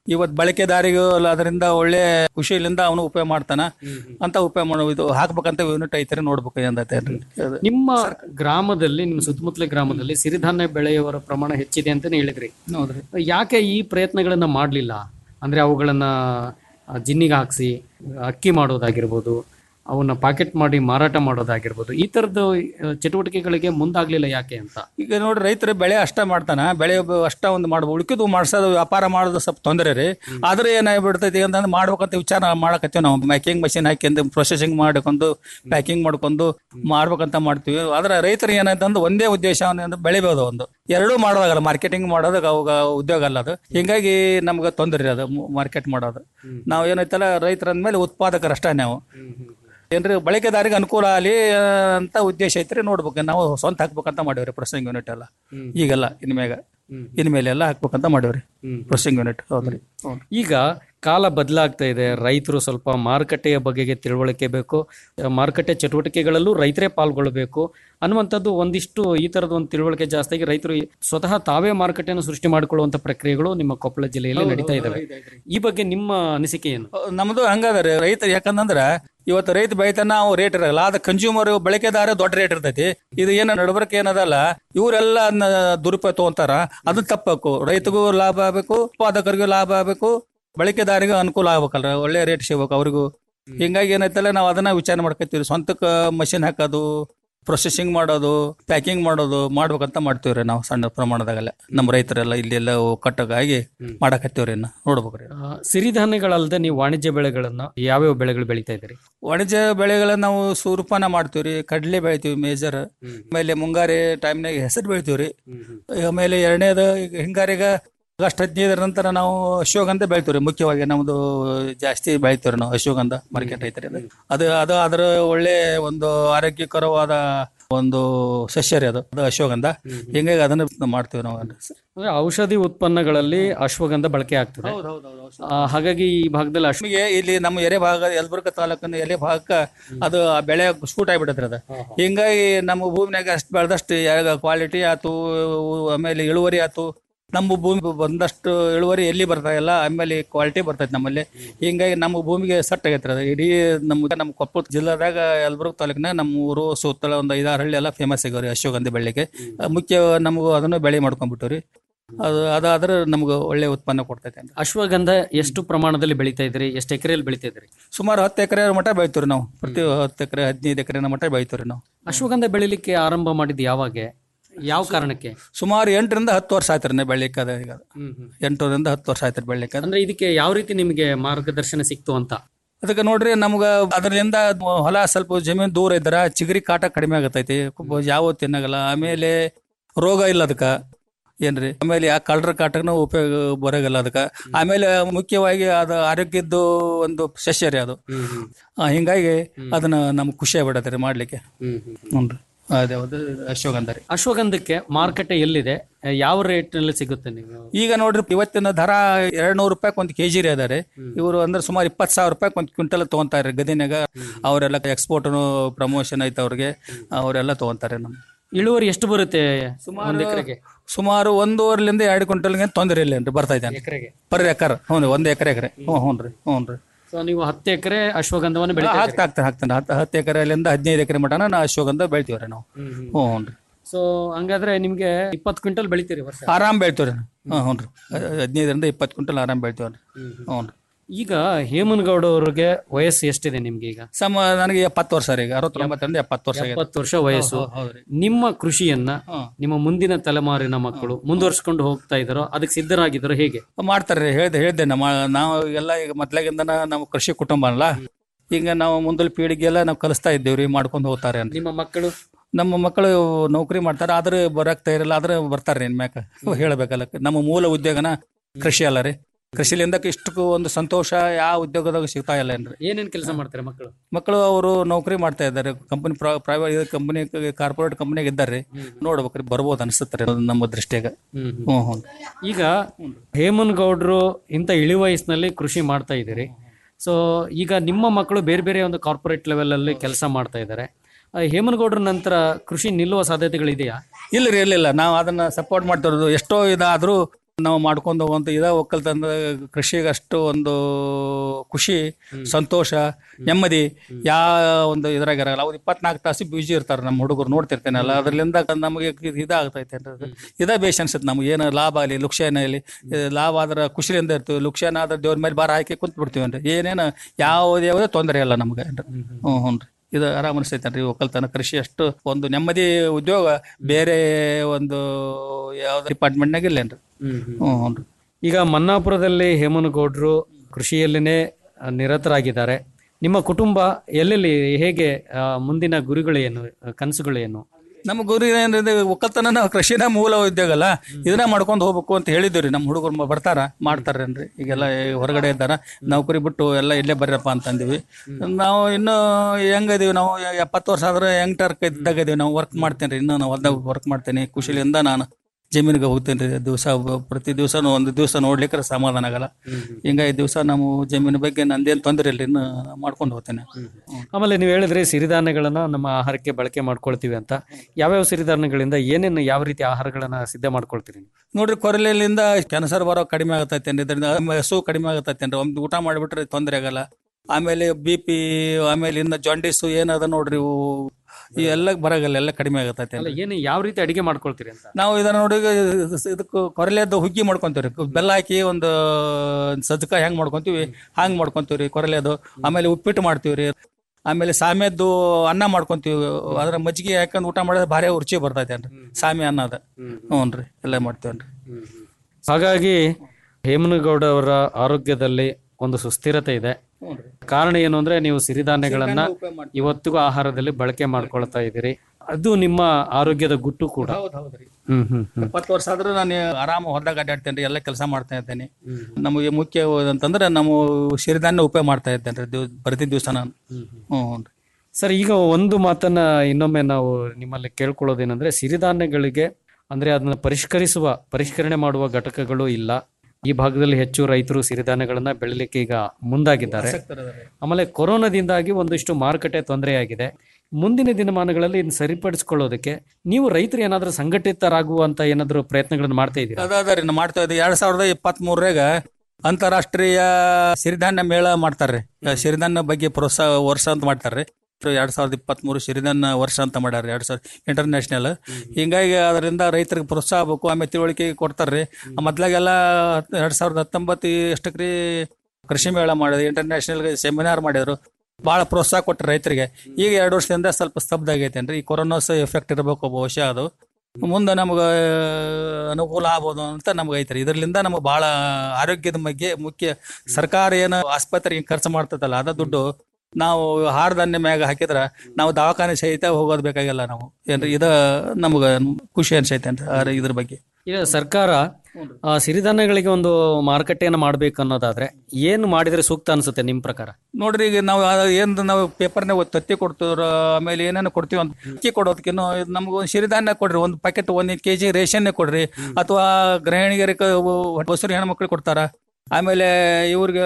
ಇವತ್ತು ಬಳಕೆದಾರಿಗೂ ಅಲ್ಲ ಅದರಿಂದ ಒಳ್ಳೆ ಖುಷಿಯಿಂದ ಅವನು ಉಪಯೋಗ ಮಾಡ್ತಾನ ಅಂತ ಉಪಯೋಗ ಮಾಡೋ ಇದು ಹಾಕ್ಬೇಕಂತ ಯೂನಿಟ್ ಐತಾರೆ ನೋಡ್ಬೇಕು ಏನಂದೈತೆ ಅದು. ನಿಮ್ಮ ಗ್ರಾಮದಲ್ಲಿ ನಿಮ್ಮ ಸುತ್ತಮುತ್ತಲ ಗ್ರಾಮದಲ್ಲಿ ಸಿರಿಧಾನ್ಯ ಬೆಳೆಯುವವರ ಪ್ರಮಾಣ ಹೆಚ್ಚಿದೆ ಅಂತಾನೆ ಹೇಳಿದ್ರಿ ಹೌದ್ರಿ ಯಾಕೆ ಈ ಪ್ರಯತ್ನಗಳನ್ನ ಮಾಡಲಿಲ್ಲ ಅಂದ್ರೆ ಅವುಗಳನ್ನ ಆ, ಜಿನ್ನಿಗೆ ಹಾಕ್ಸಿ ಅಕ್ಕಿ ಮಾಡೋದಾಗಿರ್ಬೋದು ಅವನ್ನ ಪಾಕೆಟ್ ಮಾಡಿ ಮಾರಾಟ ಮಾಡೋದಾಗಿರ್ಬೋದು ಈ ತರದ ಚಟುವಟಿಕೆಗಳಿಗೆ ಮುಂದಾಗ್ಲಿಲ್ಲ ಯಾಕೆ ಅಂತ ಈಗ ನೋಡಿ ರೈತರು ಬೆಳೆ ಅಷ್ಟ ಮಾಡ್ತಾನ ಬೆಳೆ ಒಬ್ಬ ಅಷ್ಟ ಒಂದು ಮಾಡ್ಬೋದು ಉಳ್ಕಿದ್ದು ಮಾಡ್ಸೋದು ವ್ಯಾಪಾರ ಮಾಡೋದು ಸ್ವಲ್ಪ ತೊಂದರೆ ರೀ ಆದ್ರೆ ಏನಾಗ್ಬಿಡ್ತೈತಿ ಅಂತಂದ್ರೆ ಮಾಡ್ಬೇಕಂತ ವಿಚಾರ ಮಾಡಕತ್ತೀವಿ ನಾವು ಮ್ಯಾಕಿಂಗ್ ಮಷಿನ್ ಹಾಕ್ಯಂದು ಪ್ರೊಸೆಸಿಂಗ್ ಮಾಡ್ಕೊಂಡು ಪ್ಯಾಕಿಂಗ್ ಮಾಡ್ಕೊಂಡು ಮಾಡ್ಬೇಕಂತ ಮಾಡ್ತೀವಿ ಆದ್ರೆ ರೈತರು ಏನಂತಂದ್ರೆ ಒಂದೇ ಉದ್ದೇಶ ಅಂದ್ರೆ ಬೆಳಿಬೋದು ಒಂದು ಎರಡೂ ಮಾಡೋದಾಗಲ್ಲ ಮಾರ್ಕೆಟಿಂಗ್ ಮಾಡೋದು ಅವಾಗ ಉದ್ಯೋಗ ಅಲ್ಲ ಅದು ಹಿಂಗಾಗಿ ನಮ್ಗೆ ತೊಂದರೆ ಅದು ಮಾರ್ಕೆಟ್ ಮಾಡೋದು ನಾವು ಏನೈತಲ್ಲ ರೈತರ ಅಂದ್ಮೇಲೆ ಉತ್ಪಾದಕರು ಅಷ್ಟೇ ನಾವು ಏನ್ರಿ ಬಳಕೆದಾರಿಗೆ ಅನುಕೂಲ ಆಗಲಿ ಅಂತ ಉದ್ದೇಶ ಐತ್ರಿ ನೋಡ್ಬೇಕು ನಾವು ಸ್ವಂತ ಹಾಕ್ಬೇಕಂತ ಮಾಡೇವ್ರಿ ಪ್ರೊಸೆಸಿಂಗ್ ಯೂನಿಟ್ ಎಲ್ಲ ಈಗೆಲ್ಲ ಇನ್ಮ್ಯಾಗ ಇನ್ಮೇಲೆ ಎಲ್ಲ ಹಾಕ್ಬೇಕಂತ ಮಾಡೇವ್ರಿ ಪ್ರೊಸೆಸಿಂಗ್ ಯೂನಿಟ್ ಹೌದ್ರಿ ಹ್ಞೂ ಈಗ ಕಾಲ ಬದಲಾಗ್ತಾ ಇದೆ ರೈತರು ಸ್ವಲ್ಪ ಮಾರುಕಟ್ಟೆಯ ಬಗೆಗೆ ತಿಳುವಳಿಕೆ ಬೇಕು ಆ, ಮಾರುಕಟ್ಟೆ ಚಟುವಟಿಕೆಗಳಲ್ಲೂ ರೈತರೇ ಪಾಲ್ಗೊಳ್ಬೇಕು ಅನ್ನುವಂಥದ್ದು ಒಂದಿಷ್ಟು ಈ ತರದ ಒಂದು ತಿಳುವಳಿಕೆ ಜಾಸ್ತಿಯಾಗಿ ರೈತರು ಸ್ವತಃ ತಾವೇ ಮಾರುಕಟ್ಟೆಯನ್ನು ಸೃಷ್ಟಿ ಮಾಡಿಕೊಳ್ಳುವಂತ ಪ್ರಕ್ರಿಯೆಗಳು ನಿಮ್ಮ ಕೊಪ್ಪಳ ಜಿಲ್ಲೆಯಲ್ಲಿ ನಡೀತಾ ಇದಾವೆ ಈ ಬಗ್ಗೆ ನಿಮ್ಮ ಅನಿಸಿಕೆ ಏನು ನಮ್ದು ಹಂಗದ ರೀ ರೈತ ಯಾಕಂದ್ರ ಇವತ್ತು ರೈತ ಬೆಳಿತಾನ ನಾವು ರೇಟ್ ಇರಲ್ಲ ಅದ ಕನ್ಸ್ಯೂಮರ್ ಬಳಕೆದಾರ ದೊಡ್ಡ ರೇಟ್ ಇರ್ತೈತಿ ಇದು ಏನ ನಡಬರ್ಕ ಏನದಲ್ಲ ಇವರೆಲ್ಲ ಅದ್ನ ದುರುಪಯೋಗ ತಗೊಂತಾರ ಅದು ತಪ್ಪಬೇಕು ರೈತಗೂ ಲಾಭ ಆಗ್ಬೇಕು ಉತ್ಪಾದಕರಿಗೂ ಲಾಭ ಆಗ್ಬೇಕು ಬಳಕೆದಾರಿಗೂ ಅನುಕೂಲ ಆಗ್ಬೇಕಲ್ರ ಒಳ್ಳೆ ರೇಟ್ ಸಿಗ್ಬೇಕು ಅವ್ರಿಗೂ ಹಿಂಗಾಗಿ ಏನೈತಲ್ಲ ನಾವು ಅದನ್ನ ವಿಚಾರ ಮಾಡ್ಕೊತೀವಿ ಸ್ವಂತಕ್ಕ ಮಷಿನ್ ಹಾಕೋದು ಪ್ರೊಸೆಸಿಂಗ್ ಮಾಡೋದು ಪ್ಯಾಕಿಂಗ್ ಮಾಡೋದು ಮಾಡ್ಬೇಕಂತ ಮಾಡ್ತೀವ್ರಿ ನಾವು ಸಣ್ಣ ಪ್ರಮಾಣದಾಗಲ್ಲ ನಮ್ಮ ರೈತರೆಲ್ಲ ಇಲ್ಲೆಲ್ಲ ಕಟ್ಟಗಾಗಿ ಮಾಡಕತ್ತೀವ್ರಿ ಇನ್ನ ನೋಡ್ಬೇಕ್ರಿ ಆ, ಸಿರಿಧಾನ್ಯಗಳಲ್ಲದೆ ನೀವು ವಾಣಿಜ್ಯ ಬೆಳೆಗಳನ್ನ ಯಾವ್ಯಾವ ಬೆಳೆಗಳು ಬೆಳೀತಾ ಇದ್ದೀರಿ ವಾಣಿಜ್ಯ ಬೆಳೆಗಳನ್ನ ನಾವು ಸೂರ್ಪಾನ ಮಾಡ್ತೀವ್ರಿ ಕಡ್ಲೆ ಬೆಳಿತೀವಿ ಮೇಜರ್ ಆಮೇಲೆ ಮುಂಗಾರಿ ಟೈಮ್ನಾಗ ಹೆಸರು ಬೆಳಿತೀವ್ರಿ ಆಮೇಲೆ ಎರಡನೇದು ಈಗ ಹಿಂಗಾರಿಗ ಆಗಸ್ಟ್ ಹದಿನೈದರ ನಂತರ ನಾವು ಅಶ್ವಗಂಧ ಬೆಳಿತೀವ್ರಿ ಮುಖ್ಯವಾಗಿ ನಮ್ದು ಜಾಸ್ತಿ ಬೆಳಿತೀವ್ರಿ ನಾವು ಅಶ್ವಗಂಧ ಮಾರ್ಕೆಟ್ ಐತ್ರಿ ಅದು ಅದು ಅದು ಅದರ ಒಳ್ಳೆ ಒಂದು ಆರೋಗ್ಯಕರವಾದ ಒಂದು ಸಸ್ಯ ರೀ ಅದು ಅದು ಅಶ್ವಗಂಧ ಹಿಂಗಾಗಿ ಅದನ್ನ ಮಾಡ್ತೀವಿ ನಾವು ಅಂದ್ರೆ ಔಷಧಿ ಉತ್ಪನ್ನಗಳಲ್ಲಿ ಅಶ್ವಗಂಧ ಬಳಕೆ ಆಗ್ತದೆ ಆ, ಹಾಗಾಗಿ ಈ ಭಾಗದಲ್ಲಿ ಅಶ್ವ ನಮಗೆ ಇಲ್ಲಿ ನಮ್ಮ ಎರೆ ಭಾಗ ಯಲಬುರ್ಗ ತಾಲೂಕಿನ ಎಲೆ ಭಾಗಕ್ಕ ಅದು ಆ ಬೆಳೆ ಸೂಟ್ ಆಗಿಬಿಟ್ಟದ್ರಿ ಅದು ಹಿಂಗಾಗಿ ನಮ್ಮ ಭೂಮಿನಾಗ ಅಷ್ಟು ಬೆಳೆದಷ್ಟು ಕ್ವಾಲಿಟಿ ಆತು ಆಮೇಲೆ ಇಳುವರಿ ಆತು ನಮ್ಮ ಭೂಮಿ ಬಂದಷ್ಟು ಇಳುವರಿ ಎಲ್ಲಿ ಬರ್ತಾ ಇಲ್ಲ ಆಮೇಲೆ ಕ್ವಾಲಿಟಿ ಬರ್ತೈತೆ ನಮ್ಮಲ್ಲಿ ಹಿಂಗಾಗಿ ನಮ್ಮ ಭೂಮಿಗೆ ಸಟ್ ಆಗೈತ್ರಿ ಅದು ಇಡೀ ನಮ್ಮ ನಮ್ಮ ಕೊಪ್ಪಳ ಜಿಲ್ಲಾದಾಗ ಯಲಬುರ್ಗ ತಾಲೂಕಿನಾಗ ನಮ್ಮ ಊರು ಸುತ್ತಲ ಒಂದು ಐದಾರು ಹಳ್ಳಿ ಎಲ್ಲ ಫೇಮಸ್ ಆಗ್ಯಾವ್ರಿ ಅಶ್ವಗಂಧಿ ಬೆಳೆಗೆ ಮುಖ್ಯ ನಮಗೂ ಅದನ್ನು ಬೆಳೆ ಮಾಡ್ಕೊಂಡ್ಬಿಟ್ಟಿವ್ರಿ ಅದು ಅದಾದ್ರೆ ನಮ್ಗೆ ಒಳ್ಳೆ ಉತ್ಪನ್ನ ಕೊಡ್ತೈತೆ ಅಂತ ಅಶ್ವಗಂಧ ಎಷ್ಟು ಪ್ರಮಾಣದಲ್ಲಿ ಬೆಳೀತಾ ಇದ್ರಿ ಎಷ್ಟು ಎಕರೆಯಲ್ಲಿ ಬೆಳೀತಾ ಇದ್ರಿ ಸುಮಾರು ಹತ್ತು ಎಕರೆ ಮಟ್ಟ ಬೆಳಿತೀವ್ರಿ ನಾವು ಪ್ರತಿ ಹತ್ತು ಎಕರೆ ಹದಿನೈದು ಎಕರೆ ಮಟ್ಟ ಬೆಳಿತೀವ್ರಿ ನಾವು ಅಶ್ವಗಂಧ ಬೆಳಿಲಿಕ್ಕೆ ಆರಂಭ ಮಾಡಿದ್ದು ಯಾವಾಗ ಯಾವ ಕಾರಣಕ್ಕೆ ಸುಮಾರು ಎಂಟರಿಂದ ಹತ್ತು ವರ್ಷ ಆಯ್ತು ಬೆಳಿಲಿಕ್ಕೆ ಅದ ಈಗ ಎಂಟರಿಂದ ಹತ್ತು ವರ್ಷ ಆಯ್ತು ಬೆಳಿಲಿಕ್ಕೆ ಅದು. ಅಂದ್ರೆ ಇದಕ್ಕೆ ಯಾವ ರೀತಿ ನಿಮಗೆ ಮಾರ್ಗದರ್ಶನ ಸಿಕ್ತು ಅಂತ ಅದಕ್ಕೆ ನೋಡ್ರಿ ನಮ್ಗ ಅದರಿಂದ ಹೊಲ ಸ್ವಲ್ಪ ಜಮೀನು ದೂರ ಇದ್ದರ ಚಿಗರಿ ಕಾಟ ಕಡಿಮೆ ಆಗತೈತಿ ಯಾವ ತಿನ್ನಾಗಲ್ಲ ಆಮೇಲೆ ರೋಗ ಇಲ್ಲ ಅದಕ್ಕ ಏನ್ರಿ ಆಮೇಲೆ ಆ ಕಳ್ಳರ ಕಾಟನು ಉಪಯೋಗ ಬರೋಗಲ್ಲ ಅದಕ್ಕ ಆಮೇಲೆ ಮುಖ್ಯವಾಗಿ ಅದು ಆರೋಗ್ಯದ್ದು ಒಂದು ಸಸ್ಯ ರೀ ಅದು ಆ, ಹಿಂಗಾಗಿ ಅದನ್ನ ನಮ್ಗೆ ಖುಷಿ ಆಗ್ಬಿಡತ್ತೆ ರೀ ಮಾಡ್ಲಿಕ್ಕೆ ಹ್ಞೂ ಅದೇ ಅದು ಅಶ್ವಗಂಧ ರೀ ಅಶ್ವಗಂಧಕ್ಕೆ ಮಾರುಕಟ್ಟೆ ಎಲ್ಲಿದೆ ಯಾವ ರೇಟ್ ನಲ್ಲಿ ಸಿಗುತ್ತೆ ನೀವು ಈಗ ನೋಡ್ರಿ ಇವತ್ತಿನ ದರ ಎರಡ್ ನೂರು ರೂಪಾಯಿ ಒಂದು ಕೆಜಿ ರೀ ಅದ ರೀ ಇವರು ಅಂದ್ರೆ ಸುಮಾರು ಇಪ್ಪತ್ತು ಸಾವಿರ ರೂಪಾಯಿ ಒಂದು ಕ್ವಿಂಟಲ್ ತಗೊಂತಾರೆ ಗದಿನಾಗ ಅವರೆಲ್ಲ ಎಕ್ಸ್ಪೋರ್ಟ್ ಪ್ರಮೋಷನ್ ಐತೆ ಅವ್ರಿಗೆ ಅವರೆಲ್ಲ ತಗೊಂತಾರೆ ನಮ್ಮ ಇಳುವರಿ ಎಷ್ಟು ಬರುತ್ತೆ ಒಂದ್ ಎಕರೆಗೆ ಸುಮಾರು ಒಂದೂವರೆಲಿಂದ ಎರಡು ಕ್ವಿಂಟಲ್ಗೆ ತೊಂದರೆ ಇಲ್ಲ ಏನ್ರಿ ಬರ್ತಾ ಇದೆ ಎಕರೆಗೆ ಪರ್ ಎಕರ್ ಹ್ಞೂ ಒಂದು ಎಕರೆ ಎಕರೆ ಹ್ಞೂ ಹ್ಞೂ ರೀ ಹ್ಞೂ ರೀ ಸೊ ನೀವು ಹತ್ತು ಎಕರೆ ಅಶ್ವಗಂಧವನ್ನು ಬೆಳಿ ಹಾಕ್ತಾ ಹಾಕ್ತಾನೆ ಹಾಕ್ತಾನೆ ಹತ್ತು ಹತ್ತು ಎಕರೆಲಿಂದ ಹದಿನೈದು ಎಕರೆ ಮಟನ ನಾವು ಅಶ್ವಗಂಧ ಬೆಳಿತೀವ್ರಿ ನಾವು ಹ್ಞೂ ಹ್ಞೂ ರೀ ಸೊ ಹಂಗಾದ್ರೆ ನಿಮ್ಗೆ ಇಪ್ಪತ್ತು ಕ್ವಿಂಟಲ್ ಬೆಳಿತೀರಿ ವರ್ಷ ಆರಾಮ್ ಬೆಳಿತೀವ್ರಿ ಹ್ಞೂ ಹ್ಞೂ ರೀ ಹದಿನೈದರಿಂದ ಇಪ್ಪತ್ತು ಕ್ವಿಂಟಲ್ ಆರಾಮ್ ಬೆಳಿತೀವ್ರಿ ಹ್ಞೂ ರೀ ಈಗ ಹೇಮನಗೌಡ ಅವ್ರಿಗೆ ವಯಸ್ಸು ಎಷ್ಟಿದೆ ನಿಮ್ಗೆ ಈಗ ಸಮ ನನಗೆ ಎಪ್ಪತ್ತು ವರ್ಷ ರೀ ಈಗ ಅರವತ್ತೊಂಬತ್ತರಿಂದ ಎಪ್ಪತ್ತು ವರ್ಷ ಆಗಿದೆ ಎಪ್ಪತ್ತು ವರ್ಷ ವಯಸ್ಸು ನಿಮ್ಮ ಕೃಷಿಯನ್ನ ನಿಮ್ಮ ಮುಂದಿನ ತಲೆಮಾರಿನ ಮಕ್ಕಳು ಮುಂದುವರ್ಸ್ಕೊಂಡು ಹೋಗ್ತಾ ಇದ್ದಾರೋ ಅದಕ್ಕೆ ಸಿದ್ಧರಾಗಿದ್ದಾರೋ ಹೇಗೆ ಮಾಡ್ತಾರೆ ಹೇಳ್ದೆ ಹೇಳ್ದೆ ನಮ್ಮ ನಾವು ಎಲ್ಲ ಈಗ ಮೊದ್ಲಾಗಿಂದನ ನಾವು ಕೃಷಿ ಕುಟುಂಬ ಅಲ್ಲ ಈಗ ನಾವು ಮುಂದಲ ಪೀಳಿಗೆಲ್ಲ ನಾವು ಕಲಿಸ್ತಾ ಇದ್ದೇವ್ರಿ ಮಾಡ್ಕೊಂಡು ಹೋಗ್ತಾರೆ ಅಂತ ನಿಮ್ಮ ಮಕ್ಕಳು ನಮ್ಮ ಮಕ್ಕಳು ನೌಕರಿ ಮಾಡ್ತಾರೆ ಆದ್ರೆ ಬರಕ್ ತಯಾರಿಲ್ಲ ಆದ್ರೆ ಬರ್ತಾರೆ ಇನ್ಮ್ಯಾಕ ಹೇಳ್ಬೇಕಲ್ಲ ನಮ್ಮ ಮೂಲ ಉದ್ಯೋಗನ ಕೃಷಿ ಅಲ್ಲ ರೀ ಕೃಷಿಲಿಂದ ಇಷ್ಟಕ್ಕೂ ಒಂದು ಸಂತೋಷ ಯಾವ ಉದ್ಯೋಗದಾಗ ಸಿಗ್ತಾ ಇಲ್ಲ ಏನ್ರಿ ಏನೇನ್ ಕೆಲಸ ಮಾಡ್ತಾರೆ ಮಕ್ಕಳು ಮಕ್ಕಳು ಅವರು ನೌಕರಿ ಮಾಡ್ತಾ ಇದ್ದಾರೆ ಕಂಪನಿ ಪ್ರೈವೇಟ್ ಕಂಪನಿ ಕಾರ್ಪೊರೇಟ್ ಕಂಪನಿಯಾಗ ಇದ್ದಾರೆ ನೋಡ್ಬೇಕ್ರಿ ಬರ್ಬೋದು ಅನ್ಸುತ್ತೆ ನಮ್ಮ ದೃಷ್ಟಿಯಾಗ ಹ್ಞೂ ಹ್ಞೂ ಈಗ ಹೇಮನಗೌಡರು ಇಂಥ ಇಳಿ ವಯಸ್ಸಿನಲ್ಲಿ ಕೃಷಿ ಮಾಡ್ತಾ ಇದ್ದೀರಿ ಸೊ ಈಗ ನಿಮ್ಮ ಮಕ್ಕಳು ಬೇರೆ ಬೇರೆ ಒಂದು ಕಾರ್ಪೊರೇಟ್ ಲೆವೆಲ್ ಅಲ್ಲಿ ಕೆಲಸ ಮಾಡ್ತಾ ಇದ್ದಾರೆ ಆ, ಹೇಮನಗೌಡ್ರ ನಂತರ ಕೃಷಿ ನಿಲ್ಲುವ ಸಾಧ್ಯತೆಗಳಿದೆಯಾ ಇಲ್ಲ ರೀ ಇಲ್ಲ ಇಲ್ಲ ನಾವು ಅದನ್ನ ಸಪೋರ್ಟ್ ಮಾಡ್ತಿರೋದು ಎಷ್ಟೋ ಇದಾದ್ರೂ ನಾವು ಮಾಡ್ಕೊಂಡು ಹೋಗುವಂತ ಇದ ಒಕ್ಕಲ್ತನ ಕೃಷಿಗೆ ಅಷ್ಟು ಒಂದು ಖುಷಿ ಸಂತೋಷ ನೆಮ್ಮದಿ ಯಾವ ಒಂದು ಇದ್ರಾಗ ಇರಲ್ಲ ಅವ್ರು ಇಪ್ಪತ್ನಾಲ್ಕು ತಾಸು ಬಿಜಿ ಇರ್ತಾರೆ ನಮ್ಮ ಹುಡುಗರು ನೋಡ್ತಿರ್ತೇನಲ್ಲ ಅದ್ರಲ್ಲಿಂದ ನಮಗೆ ಇದಾಗ್ತೈತೆ ಅಂದ್ರೆ ಇದ ಬೇಷ್ ಅನ್ಸುತ್ತೆ ನಮ್ಗೆ ಏನು ಲಾಭ ಆಗಲಿ ಲುಕ್ಷೇನ ಆಗಲಿ ಲಾಭ ಆದ್ರೆ ಖುಷಿಯಿಂದ ಇರ್ತೀವಿ ಲುಕ್ಷೇನ ಆದ್ರೆ ದೇವ್ರ ಮೇಲೆ ಭಾರ ಹಾಕಿ ಕುಂತ್ ಬಿಡ್ತೀವಿ ಅಂದ್ರೆ ಏನೇನು ಯಾವುದೇ ಯಾವುದೇ ತೊಂದರೆ ಇಲ್ಲ ನಮ್ಗೆ ಹ್ಞೂ ಹ್ಞೂ ರೀ ಇದು ಆರಾಮ್ ಅನಿಸ್ತೈತೆ ಒಕ್ಕಲ್ತನ ಕೃಷಿ ಅಷ್ಟು ಒಂದು ನೆಮ್ಮದಿ ಉದ್ಯೋಗ ಬೇರೆ ಒಂದು ಯಾವ್ದು ಡಿಪಾರ್ಟ್ಮೆಂಟ್ನಾಗ ಇಲ್ಲೇನ್ರಿ ಹ್ಞೂ ಹ್ಞೂ ರೀ ಈಗ ಮನ್ನಾಪುರದಲ್ಲಿ ಹೇಮನಗೌಡರು ಕೃಷಿಯಲ್ಲಿನೇ ಆ, ನಿರತರಾಗಿದ್ದಾರೆ ನಿಮ್ಮ ಕುಟುಂಬ ಎಲ್ಲೆಲ್ಲಿ ಹೇಗೆ ಆ, ಮುಂದಿನ ಗುರಿಗಳೇನು ಆ, ಕನಸುಗಳೇನು ನಮ್ಮ ಗುರಿ ಏನಿದೆ ಒಕ್ಕಲ್ತನ ನಾವು ಕೃಷಿನ ಮೂಲ ಉದ್ಯೋಗ ಅಲ್ಲ ಇದನ್ನ ಮಾಡ್ಕೊಂಡು ಹೋಗ್ಬೇಕು ಅಂತ ಹೇಳಿದ್ವಿ ರೀ ನಮ್ಮ ಹುಡುಗರು ಬರ್ತಾರ ಮಾಡ್ತಾರೇನ್ರಿ ಈಗೆಲ್ಲ ಹೊರಗಡೆ ಇದ್ದಾರ ನೌಕರಿ ಬಿಟ್ಟು ಎಲ್ಲ ಇಲ್ಲೇ ಬರ್ರಪ್ಪ ಅಂತಂದಿವಿ ನಾವು ಇನ್ನು ಹೆಂಗದೀವಿ ನಾವು ಎಪ್ಪತ್ತು ವರ್ಷ ಆದ್ರೆ ಹೆಂಗ್ ಟರ್ಕ್ ಇದ್ದಾಗ ಇದೀವಿ ನಾವು ವರ್ಕ್ ಮಾಡ್ತೇನೆ ರೀ ಇನ್ನು ನಾವು ಹೊಲ್ದಾಗ ವರ್ಕ್ ಮಾಡ್ತೇನೆ ಖುಷಿಲಿಂದ ನಾನು ಜಮೀನಿಗೆ ಹೋಗ್ತೇನೆ ರೀ ದಿವಸ ಪ್ರತಿ ದಿವಸ ಒಂದು ದಿವಸ ನೋಡ್ಲಿಕ್ಕೆ ಸಮಾಧಾನ ಆಗಲ್ಲ ಹಿಂಗಾಗಿ ದಿವಸ ನಾವು ಜಮೀನು ಬಗ್ಗೆ ನಂದೇನು ತೊಂದರೆ ಇಲ್ಲ ಇನ್ನು ಮಾಡ್ಕೊಂಡು ಹೋಗ್ತೇನೆ ಆಮೇಲೆ ನೀವು ಹೇಳಿದ್ರಿ ಸಿರಿಧಾನ್ಯಗಳನ್ನ ನಮ್ಮ ಆಹಾರಕ್ಕೆ ಬಳಕೆ ಮಾಡ್ಕೊಳ್ತೀವಿ ಅಂತ ಯಾವ್ಯಾವ ಸಿರಿಧಾನ್ಯಗಳಿಂದ ಏನೇನು ಯಾವ ರೀತಿ ಆಹಾರಗಳನ್ನ ಸಿದ್ಧ ಮಾಡ್ಕೊಳ್ತೀರಿ ನೀವು? ನೋಡ್ರಿ ಕೊರಲೆಲಿಂದ ಕ್ಯಾನ್ಸರ್ ಬರೋ ಕಡಿಮೆ ಆಗತೈತೇನ್ರಿ ಇದರಿಂದ ಹಸು ಕಡಿಮೆ ಆಗತೈತೇನ್ರಿ ಒಂದು ಊಟ ಮಾಡಿಬಿಟ್ರೆ ತೊಂದರೆ ಆಗಲ್ಲ ಆಮೇಲೆ ಬಿ ಪಿ ಆಮೇಲೆ ಇನ್ನು ಜಾಂಡೀಸು ಏನದ ನೋಡ್ರಿ ಇವು ಈ ಎಲ್ಲ ಬರಗಲ್ಲ ಎಲ್ಲ ಕಡಿಮೆ ಆಗತೈತೆ ಅಲ್ಲ ಏನು ಯಾವ ರೀತಿ ಅಡಿಗೆ ಮಾಡ್ಕೊಳ್ತೀರಿ ಅಂತ ನಾವು ಇದನ್ನ ನೋಡಿ ಇದಕ್ಕೆ ಕೊರಲೆದ್ದು ಹುಗ್ಗಿ ಮಾಡ್ಕೊಂತೀವಿ ರೀ ಬೆಲ್ಲ ಹಾಕಿ ಒಂದು ಸಜ್ಜಕ ಹೆಂಗ್ ಮಾಡ್ಕೊಂತೀವಿ ಹಂಗ್ ಮಾಡ್ಕೊಂತೀವಿ ರೀ ಕೊರಲೆದು ಆಮೇಲೆ ಉಪ್ಪಿಟ್ಟು ಮಾಡ್ತೀವಿ ರೀ ಆಮೇಲೆ ಸಾಮೆದ್ದು ಅನ್ನ ಮಾಡ್ಕೊಂತೀವಿ ಅದ್ರ ಮಜ್ಜಿಗೆ ಹಾಕೊಂಡ್ ಊಟ ಮಾಡಿದ್ರೆ ಭಾರಿ ರುಚಿ ಬರ್ತೈತೆ ಸಾಮೆ ಅನ್ನದ ಹ್ಞೂ ರೀ ಎಲ್ಲ ಮಾಡ್ತೀವನ್ರಿ ಹಾಗಾಗಿ ಹೇಮನಗೌಡ ಅವರ ಆರೋಗ್ಯದಲ್ಲಿ ಒಂದು ಸುಸ್ಥಿರತೆ ಇದೆ ಕಾರಣ ಏನು ಅಂದ್ರೆ ನೀವು ಸಿರಿಧಾನ್ಯಗಳನ್ನ ಇವತ್ತಿಗೂ ಆಹಾರದಲ್ಲಿ ಬಳಕೆ ಮಾಡ್ಕೊಳ್ತಾ ಇದ್ದೀರಿ ಅದು ನಿಮ್ಮ ಆರೋಗ್ಯದ ಗುಟ್ಟು ಕೂಡ ಹ್ಮ್ ಹ್ಮ್ ಹ್ಮ್ ಇಪ್ಪತ್ತು ವರ್ಷ ಆದ್ರೂ ನಾನು ಆರಾಮ ಹೊಲ್ದಾಗ ಅಡ್ಡಾಡ್ತೇನೆ ರೀ ಎಲ್ಲ ಕೆಲಸ ಮಾಡ್ತಾ ಇದ್ದೇನೆ ನಮಗೆ ಮುಖ್ಯ ಅಂತಂದ್ರೆ ನಾವು ಸಿರಿಧಾನ್ಯ ಉಪಯೋಗ ಮಾಡ್ತಾ ಇದ್ದೇನೆ ರೀ ದಿವ್ ಪ್ರತಿ ದಿವಸ ನಾನು ಹ್ಞೂ ಹ್ಞೂ ರೀ ಸರ್ ಈಗ ಒಂದು ಮಾತನ್ನ ಇನ್ನೊಮ್ಮೆ ನಾವು ನಿಮ್ಮಲ್ಲಿ ಕೇಳ್ಕೊಳ್ಳೋದೇನೆಂದ್ರೆ ಸಿರಿಧಾನ್ಯಗಳಿಗೆ ಅಂದ್ರೆ ಅದನ್ನ ಪರಿಷ್ಕರಿಸುವ ಪರಿಷ್ಕರಣೆ ಮಾಡುವ ಘಟಕಗಳು ಇಲ್ಲ ಈ ಭಾಗದಲ್ಲಿ ಹೆಚ್ಚು ರೈತರು ಸಿರಿಧಾನ್ಯಗಳನ್ನ ಬೆಳಿಲಿಕ್ಕೆ ಈಗ ಮುಂದಾಗಿದ್ದಾರೆ ಆಮೇಲೆ ಕೊರೋನಾದಿಂದಾಗಿ ಒಂದಿಷ್ಟು ಮಾರುಕಟ್ಟೆ ತೊಂದರೆಯಾಗಿದೆ ಮುಂದಿನ ದಿನಮಾನಗಳಲ್ಲಿ ಇದನ್ನ ಸರಿಪಡಿಸ್ಕೊಳ್ಳೋದಕ್ಕೆ ನೀವು ರೈತರು ಏನಾದ್ರೂ ಸಂಘಟಿತರಾಗುವಂತ ಏನಾದ್ರೂ ಪ್ರಯತ್ನಗಳನ್ನು ಮಾಡ್ತಾ ಇದ್ದೀರಾ ಅದ ಅದ ರೀ ನಾವು ಮಾಡ್ತಾ ಇದ್ದೀವಿ ಎರಡ್ ಸಾವಿರದ ಇಪ್ಪತ್ತ್ ಮೂರರಾಗ ಅಂತಾರಾಷ್ಟ್ರೀಯ ಸಿರಿಧಾನ್ಯ ಮೇಳ ಮಾಡ್ತಾರ್ರಿ ಸಿರಿಧಾನ್ಯ ಬಗ್ಗೆ ಪ್ರೋತ್ಸಾಹ ವರ್ಷ ಅಂತ ಮಾಡ್ತಾರ್ರಿ ಎರಡ್ ಸಾವಿರದ ಇಪ್ಪತ್ತ್ ಮೂರು ಸಿರಿಧಾನ್ಯ ವರ್ಷ ಅಂತ ಮಾಡ್ಯಾರ ಎರಡ್ ಸಾವಿರ ಇಂಟರ್ನ್ಯಾಷನಲ್ ಹಿಂಗಾಗಿ ಅದರಿಂದ ರೈತರಿಗೆ ಪ್ರೋತ್ಸಾಹ ಆಗ್ಬೇಕು ಆಮೇಲೆ ತಿಳುವಳಿಕೆ ಕೊಡ್ತಾರ್ರಿ ಮೊದ್ಲಾಗೆಲ್ಲ ಎರಡ್ ಸಾವಿರದ ಹತ್ತೊಂಬತ್ತು ಎಷ್ಟಕ್ರಿ ಕೃಷಿ ಮೇಳ ಮಾಡಿದ್ರು ಇಂಟರ್ನ್ಯಾಷನಲ್ ಸೆಮಿನಾರ್ ಮಾಡಿದ್ರು ಬಹಳ ಪ್ರೋತ್ಸಾಹ ಕೊಟ್ಟರು ರೈತರಿಗೆ ಈಗ ಎರಡು ವರ್ಷದಿಂದ ಸ್ವಲ್ಪ ಸ್ತಬ್ಧ ಆಗೈತೇನ್ರಿ ಈ ಕೊರೋನಾಸ್ ಎಫೆಕ್ಟ್ ಇರಬೇಕು ಬಹುಶಃ ಅದು ಮುಂದೆ ನಮ್ಗೆ ಅನುಕೂಲ ಆಗ್ಬೋದು ಅಂತ ನಮ್ಗೆ ಐತ್ರಿ ಇದರಿಂದ ನಮ್ಗೆ ಬಹಳ ಆರೋಗ್ಯದ ಬಗ್ಗೆ ಮುಖ್ಯ ಸರ್ಕಾರ ಏನು ಆಸ್ಪತ್ರೆಗೆ ಖರ್ಚು ಮಾಡ್ತದಲ್ಲ ಅದ ದುಡ್ಡು ನಾವು ಆಹಾರ ಧಾನ್ಯ ಮ್ಯಾಗ ಹಾಕಿದ್ರ ನಾವು ದವಾಖಾನೆ ಸಹಿತ ಹೋಗೋದ್ ಬೇಕಾಗಿಲ್ಲ ನಾವು ಏನ್ರಿ ಇದ ನಮ್ಗೆ ಖುಷಿ ಅನ್ಸೈತೇನ್ರಿ ಆ ಇದ್ರ ಬಗ್ಗೆ ಈಗ ಸರ್ಕಾರ ಆ, ಸಿರಿಧಾನ್ಯಗಳಿಗೆ ಒಂದು ಮಾರುಕಟ್ಟೆಯನ್ನು ಮಾಡ್ಬೇಕು ಅನ್ನೋದಾದ್ರೆ ಏನು ಮಾಡಿದ್ರೆ ಸೂಕ್ತ ಅನ್ಸುತ್ತೆ ನಿಮ್ ಪ್ರಕಾರ ನೋಡ್ರಿ ಈಗ ನಾವು ಆ ಏನ್ ನಾವು ಪೇಪರ್ನಾಗ ತತ್ತಿ ಕೊಡ್ತೀವ್ರ ಆಮೇಲೆ ಏನೇನು ಕೊಡ್ತೀವಿ ಅಂತ ಅಕ್ಕಿ ಕೊಡೋದಕ್ಕಿನ್ನು ನಮ್ಗೆ ಒಂದು ಸಿರಿಧಾನ್ಯ ಕೊಡ್ರಿ ಒಂದು ಪ್ಯಾಕೆಟ್ ಒಂದ್ ಕೆ ಜಿ ರೇಷನ್ನೇ ಕೊಡ್ರಿ ಅಥವಾ ಗೃಹಿಣಿಯರಿಗೆ ಹೊಸರು ಹೆಣ್ಮಕ್ಳಿಗೆ ಕೊಡ್ತಾರ ಆಮೇಲೆ ಇವ್ರಿಗೆ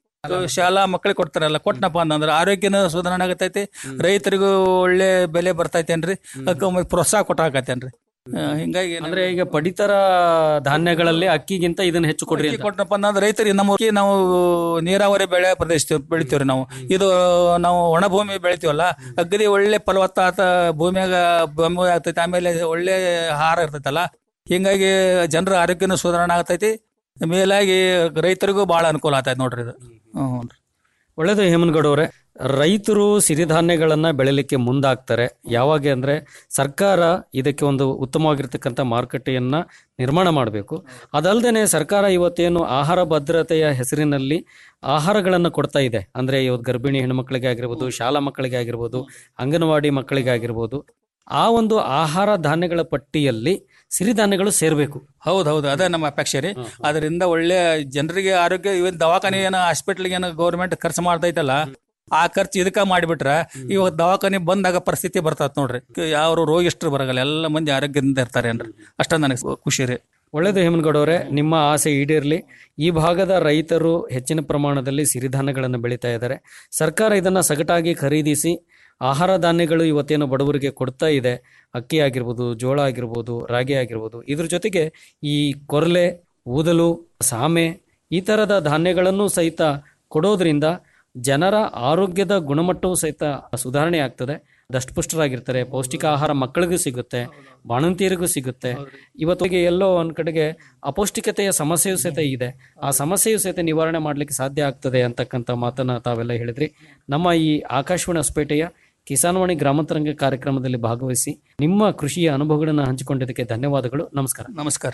ಶಾಲಾ ಮಕ್ಕಳಿಗೆ ಕೊಡ್ತಾರಲ್ಲ ಕೊಟ್ಟನಪ್ಪ ಅಂತಂದ್ರೆ ಆರೋಗ್ಯನ ಸುಧಾರಣೆ ಆಗತೈತಿ ರೈತರಿಗೂ ಒಳ್ಳೆ ಬೆಲೆ ಬರ್ತೈತೇನ್ರಿ ಅದಕ್ಕೆ ಒಮ್ಮೆ ಪ್ರೋತ್ಸಾಹ ಕೊಟ್ಟಾಕತ್ತೇನ್ರಿ ಆ, ಹಿಂಗಾಗಿ ಅಂದ್ರೆ ಈಗ ಪಡಿತರ ಧಾನ್ಯಗಳಲ್ಲಿ ಅಕ್ಕಿಗಿಂತ ಇದನ್ನ ಹೆಚ್ಚು ಕೊಡ್ರಿ ಅಕ್ಕಿ ಅಂತ ಕೊಟ್ಟನಪ್ಪ ಅಂದ್ರೆ ರೈತರಿಗೆ ನಮ್ಮ ಅಕ್ಕಿ ನಾವು ನೀರಾವರಿ ಬೆಳೆ ಪ್ರದೇಶ ಬೆಳಿತೀವ್ರಿ ನಾವು ಇದು ನಾವು ಒಣ ಭೂಮಿ ಬೆಳಿತೀವಲ್ಲ ಅಗದಿ ಒಳ್ಳೆ ಫಲವತ್ತಾದ ಭೂಮಿಯಾಗ ಭೂಮಿ ಆಗ್ತೈತಿ ಆಮೇಲೆ ಒಳ್ಳೆ ಆಹಾರ ಇರ್ತೈತಲ್ಲ ಹಿಂಗಾಗಿ ಜನರ ಆರೋಗ್ಯನೂ ಸುಧಾರಣೆ ಆಗ್ತೈತಿ ಮೇಲಾಗಿ ರೈತರಿಗೂ ಬಹಳ ಅನುಕೂಲ ಆಗ್ತೈತಿ ನೋಡ್ರಿ ಇದು ಹ್ಞೂ ರೀ. ಒಳ್ಳೇದು ಹೇಮನಗೌಡ ಅವರೇ ರೈತರು ಸಿರಿಧಾನ್ಯಗಳನ್ನ ಬೆಳಿಲಿಕ್ಕೆ ಮುಂದಾಗ್ತಾರೆ ಯಾವಾಗ ಅಂದ್ರೆ ಸರ್ಕಾರ ಇದಕ್ಕೆ ಒಂದು ಉತ್ತಮವಾಗಿರ್ತಕ್ಕಂಥ ಮಾರುಕಟ್ಟೆಯನ್ನ ನಿರ್ಮಾಣ ಮಾಡಬೇಕು ಅದಲ್ಲದೆ ಸರ್ಕಾರ ಇವತ್ತೇನು ಆಹಾರ ಭದ್ರತೆಯ ಹೆಸರಿನಲ್ಲಿ ಆಹಾರಗಳನ್ನು ಕೊಡ್ತಾ ಇದೆ ಅಂದ್ರೆ ಇವತ್ತು ಗರ್ಭಿಣಿ ಹೆಣ್ಮಕ್ಳಿಗೆ ಆಗಿರ್ಬೋದು ಶಾಲಾ ಮಕ್ಕಳಿಗೆ ಆಗಿರ್ಬೋದು ಅಂಗನವಾಡಿ ಮಕ್ಕಳಿಗೆ ಆಗಿರ್ಬೋದು ಆ ಒಂದು ಆಹಾರ ಧಾನ್ಯಗಳ ಪಟ್ಟಿಯಲ್ಲಿ ಸಿರಿಧಾನ್ಯಗಳು ಸೇರ್ಬೇಕು ಹೌದು ಹೌದು ಅದೇ ನಮ್ಮ ಅಪೇಕ್ಷೆ ರೀ ಅದರಿಂದ ಒಳ್ಳೆ ಜನರಿಗೆ ಆರೋಗ್ಯ ಇವನ್ ದವಾಖಾನೆ ಏನೋ ಹಾಸ್ಪಿಟ್ಲ್ಗೆ ಏನೋ ಗೌರ್ಮೆಂಟ್ ಖರ್ಚು ಮಾಡ್ತೈತಲ್ಲ ಆ ಖರ್ಚು ಇದಕ್ಕ ಮಾಡಿಬಿಟ್ರ ಇವಾಗ ದವಾಖಾನೆ ಬಂದಾಗ ಪರಿಸ್ಥಿತಿ ಬರ್ತತ್ ನೋಡ್ರಿ ಯಾವ ರೋಗಿಷ್ಟ್ರು ಬರಗಲ್ಲ ಎಲ್ಲ ಮಂದಿ ಆರೋಗ್ಯದಿಂದ ಇರ್ತಾರೆ ಏನ್ರಿ ಅಷ್ಟ ನನಗೆ ಖುಷಿ ರೀ ಒಳ್ಳೆಯದು ಹೇಮನಗೌಡ ಅವರೇ ನಿಮ್ಮ ಆಸೆ ಈಡೇರಲಿ ಈ ಭಾಗದ ರೈತರು ಹೆಚ್ಚಿನ ಪ್ರಮಾಣದಲ್ಲಿ ಸಿರಿಧಾನ್ಯಗಳನ್ನು ಬೆಳೀತಾ ಇದ್ದಾರೆ ಸರ್ಕಾರ ಇದನ್ನ ಸಗಟಾಗಿ ಖರೀದಿಸಿ ಆಹಾರ ಧಾನ್ಯಗಳು ಇವತ್ತೇನು ಬಡವರಿಗೆ ಕೊಡ್ತಾ ಇದೆ ಅಕ್ಕಿ ಆಗಿರ್ಬೋದು ಜೋಳ ಆಗಿರ್ಬೋದು ರಾಗಿ ಆಗಿರ್ಬೋದು ಇದ್ರ ಜೊತೆಗೆ ಈ ಕೊರಲೆ ಊದಲು ಸಾಮೆ ಈ ಥರದ ಧಾನ್ಯಗಳನ್ನು ಸಹಿತ ಕೊಡೋದ್ರಿಂದ ಜನರ ಆರೋಗ್ಯದ ಗುಣಮಟ್ಟವೂ ಸಹಿತ ಸುಧಾರಣೆ ಆಗ್ತದೆ ದಷ್ಟಪುಷ್ಟರಾಗಿರ್ತಾರೆ ಪೌಷ್ಟಿಕ ಆಹಾರ ಮಕ್ಕಳಿಗೂ ಸಿಗುತ್ತೆ ಬಾಣಂತಿಯರಿಗೂ ಸಿಗುತ್ತೆ ಇವತ್ತಿಗೆ ಎಲ್ಲೋ ಒಂದ್ ಕಡೆಗೆ ಅಪೌಷ್ಟಿಕತೆಯ ಸಮಸ್ಯೆಯೂ ಸಹಿತ ಇದೆ ಆ ಸಮಸ್ಯೆಯೂ ಸಹಿತ ನಿವಾರಣೆ ಮಾಡ್ಲಿಕ್ಕೆ ಸಾಧ್ಯ ಆಗ್ತದೆ ಅಂತಕ್ಕಂಥ ಮಾತನ್ನ ತಾವೆಲ್ಲ ಹೇಳಿದ್ರಿ ನಮ್ಮ ಈ ಆಕಾಶವಾಣಿ ಹೊಸಪೇಟೆಯ ಕಿಸಾನ್ವಾಣಿ ಗ್ರಾಮಾಂತರಂಗ ಕಾರ್ಯಕ್ರಮದಲ್ಲಿ ಭಾಗವಹಿಸಿ ನಿಮ್ಮ ಕೃಷಿಯ ಅನುಭವಗಳನ್ನು ಹಂಚಿಕೊಂಡಿದ್ದಕ್ಕೆ ಧನ್ಯವಾದಗಳು ನಮಸ್ಕಾರ ನಮಸ್ಕಾರ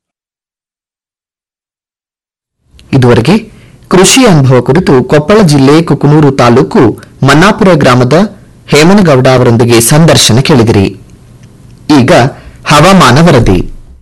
ಇದುವರೆಗೆ ಕೃಷಿ ಅನುಭವ ಕುರಿತು ಕೊಪ್ಪಳ ಜಿಲ್ಲೆ ಕುಕನೂರು ತಾಲೂಕು ಮನ್ನಾಪುರ ಗ್ರಾಮದ ಹೇಮನಗೌಡ ಅವರೊಂದಿಗೆ ಸಂದರ್ಶನ ಕೇಳಿದಿರಿ ಈಗ ಹವಾಮಾನ ವರದಿ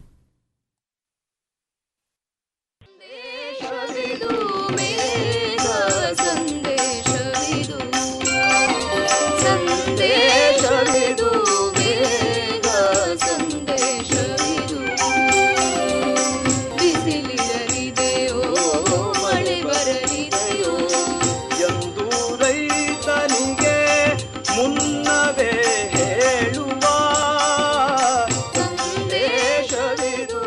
ಎಂದು ರೈತನಿಗೆ ಮುನ್ನವೇ ಹೇಳುವ ಸಂದೇಶವಿದು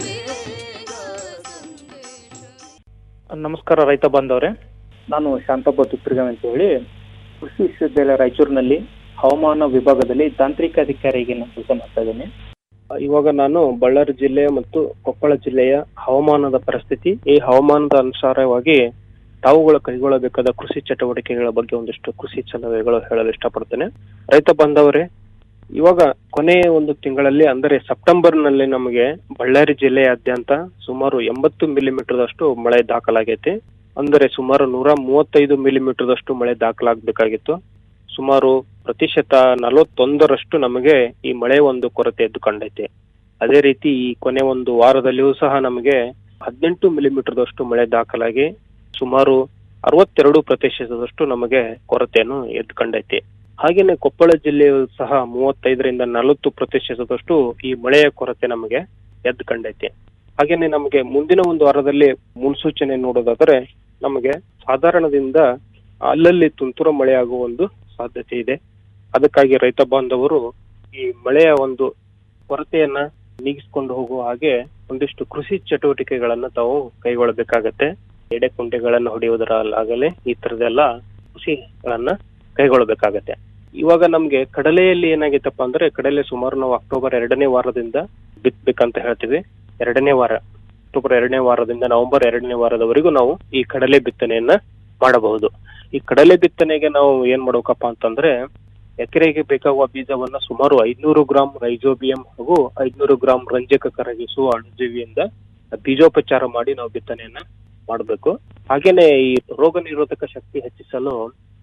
ನಮಸ್ಕಾರ ರೈತ ಬಾಂಧವರೇ ನಾನು ಶಾಂತಪ್ಪ ತುಪ್ರಿಗಾಮ್ ಅಂತ ಹೇಳಿ ಕೃಷಿ ವಿಶ್ವವಿದ್ಯಾಲಯ ರಾಯಚೂರಿನಲ್ಲಿ ಹವಾಮಾನ ವಿಭಾಗದಲ್ಲಿ ತಾಂತ್ರಿಕ ಅಧಿಕಾರಿಗೆ ನಾನು ಕೆಲಸ ಮಾಡ್ತಾ ಇದ್ದೇನೆ ಆ, ಇವಾಗ ನಾನು ಬಳ್ಳಾರಿ ಜಿಲ್ಲೆ ಮತ್ತು ಕೊಪ್ಪಳ ಜಿಲ್ಲೆಯ ಹವಾಮಾನದ ಪರಿಸ್ಥಿತಿ ಈ ಹವಾಮಾನದ ಅನುಸಾರವಾಗಿ ತಾವುಗಳು ಕೈಗೊಳ್ಳಬೇಕಾದ ಕೃಷಿ ಚಟುವಟಿಕೆಗಳ ಬಗ್ಗೆ ಒಂದಿಷ್ಟು ಕೃಷಿ ಸಲಹೆಗಳು ಹೇಳಲು ಇಷ್ಟಪಡ್ತೇನೆ ರೈತ ಬಾಂಧವರೇ ಇವಾಗ ಕೊನೆಯ ಒಂದು ತಿಂಗಳಲ್ಲಿ ಅಂದರೆ ಸೆಪ್ಟೆಂಬರ್ ನಲ್ಲಿ ನಮಗೆ ಬಳ್ಳಾರಿ ಜಿಲ್ಲೆಯಾದ್ಯಂತ ಸುಮಾರು ಎಂಬತ್ತು ಮಿಲಿಮೀಟರ್ದಷ್ಟು ಮಳೆ ದಾಖಲಾಗೈತಿ ಅಂದರೆ ಸುಮಾರು ನೂರ ಮೂವತ್ತೈದು ಮಿಲಿಮೀಟರ್ದಷ್ಟು ಮಳೆ ದಾಖಲಾಗಬೇಕಾಗಿತ್ತು ಸುಮಾರು ಪ್ರತಿಶತ ನಲವತ್ತೊಂದರಷ್ಟು ನಮಗೆ ಈ ಮಳೆ ಒಂದು ಕೊರತೆ ಎದ್ದು ಕಂಡೈತೆ ಅದೇ ರೀತಿ ಈ ಕೊನೆ ಒಂದು ವಾರದಲ್ಲಿಯೂ ಸಹ ನಮಗೆ ಹದಿನೆಂಟು ಮಿಲಿಮೀಟರ್ದಷ್ಟು ಮಳೆ ದಾಖಲಾಗಿ ಸುಮಾರು ಅರವತ್ತೆರಡು ಪ್ರತಿಶತದಷ್ಟು ನಮಗೆ ಕೊರತೆಯನ್ನು ಎದ್ದು ಕಂಡೈತೆ ಹಾಗೇನೆ ಕೊಪ್ಪಳ ಜಿಲ್ಲೆಯು ಸಹ ಮೂವತ್ತೈದರಿಂದ ನಲವತ್ತು ಪ್ರತಿಶತದಷ್ಟು ಈ ಮಳೆಯ ಕೊರತೆ ನಮಗೆ ಎದ್ದು ಕಂಡೈತೆ ಹಾಗೇನೆ ನಮಗೆ ಮುಂದಿನ ಒಂದು ವಾರದಲ್ಲಿ ಮುನ್ಸೂಚನೆ ನೋಡೋದಾದ್ರೆ ನಮಗೆ ಸಾಧಾರಣದಿಂದ ಅಲ್ಲಲ್ಲಿ ತುಂತುರು ಮಳೆಯಾಗುವ ಒಂದು ಸಾಧ್ಯತೆ ಇದೆ ಅದಕ್ಕಾಗಿ ರೈತ ಬಾಂಧವರು ಈ ಮಳೆಯ ಒಂದು ಕೊರತೆಯನ್ನ ನೀಗಿಸಿಕೊಂಡು ಹೋಗುವ ಹಾಗೆ ಒಂದಿಷ್ಟು ಕೃಷಿ ಚಟುವಟಿಕೆಗಳನ್ನ ತಾವು ಕೈಗೊಳ್ಳಬೇಕಾಗತ್ತೆ ಎಡೆ ಕುಂಟೆಗಳನ್ನು ಹೊಡೆಯುವುದರಲ್ಲಾಗಲಿ ಈ ತರದೆಲ್ಲ ಕೃಷಿಗಳನ್ನ ಕೈಗೊಳ್ಳಬೇಕಾಗತ್ತೆ ಇವಾಗ ನಮ್ಗೆ ಕಡಲೆಯಲ್ಲಿ ಏನಾಗೈತಪ್ಪ ಅಂದ್ರೆ ಕಡಲೆ ಸುಮಾರು ನಾವು ಅಕ್ಟೋಬರ್ ಎರಡನೇ ವಾರದಿಂದ ಬಿತ್ತಬೇಕಂತ ಹೇಳ್ತೀವಿ ಎರಡನೇ ವಾರ ಅಕ್ಟೋಬರ್ ಎರಡನೇ ವಾರದಿಂದ ನವೆಂಬರ್ ಎರಡನೇ ವಾರದವರೆಗೂ ನಾವು ಈ ಕಡಲೆ ಬಿತ್ತನೆಯನ್ನ ಮಾಡಬಹುದು ಈ ಕಡಲೆ ಬಿತ್ತನೆಗೆ ನಾವು ಏನ್ ಮಾಡ್ಬೇಕಪ್ಪ ಅಂತಂದ್ರೆ ಎಕರೆಗೆ ಬೇಕಾಗುವ ಬೀಜವನ್ನ ಸುಮಾರು ಐದ್ನೂರು ಗ್ರಾಂ ರೈಜೋಬಿಯಂ ಹಾಗೂ ಐದ್ನೂರು ಗ್ರಾಂ ರಂಜಕ ಕರಗಿಸುವ ಅಣುಜೀವಿಯಿಂದ ಬೀಜೋಪಚಾರ ಮಾಡಿ ನಾವು ಬಿತ್ತನೆಯನ್ನ ಮಾಡಬೇಕು ಹಾಗೇನೆ ಈ ರೋಗ ನಿರೋಧಕ ಶಕ್ತಿ ಹೆಚ್ಚಿಸಲು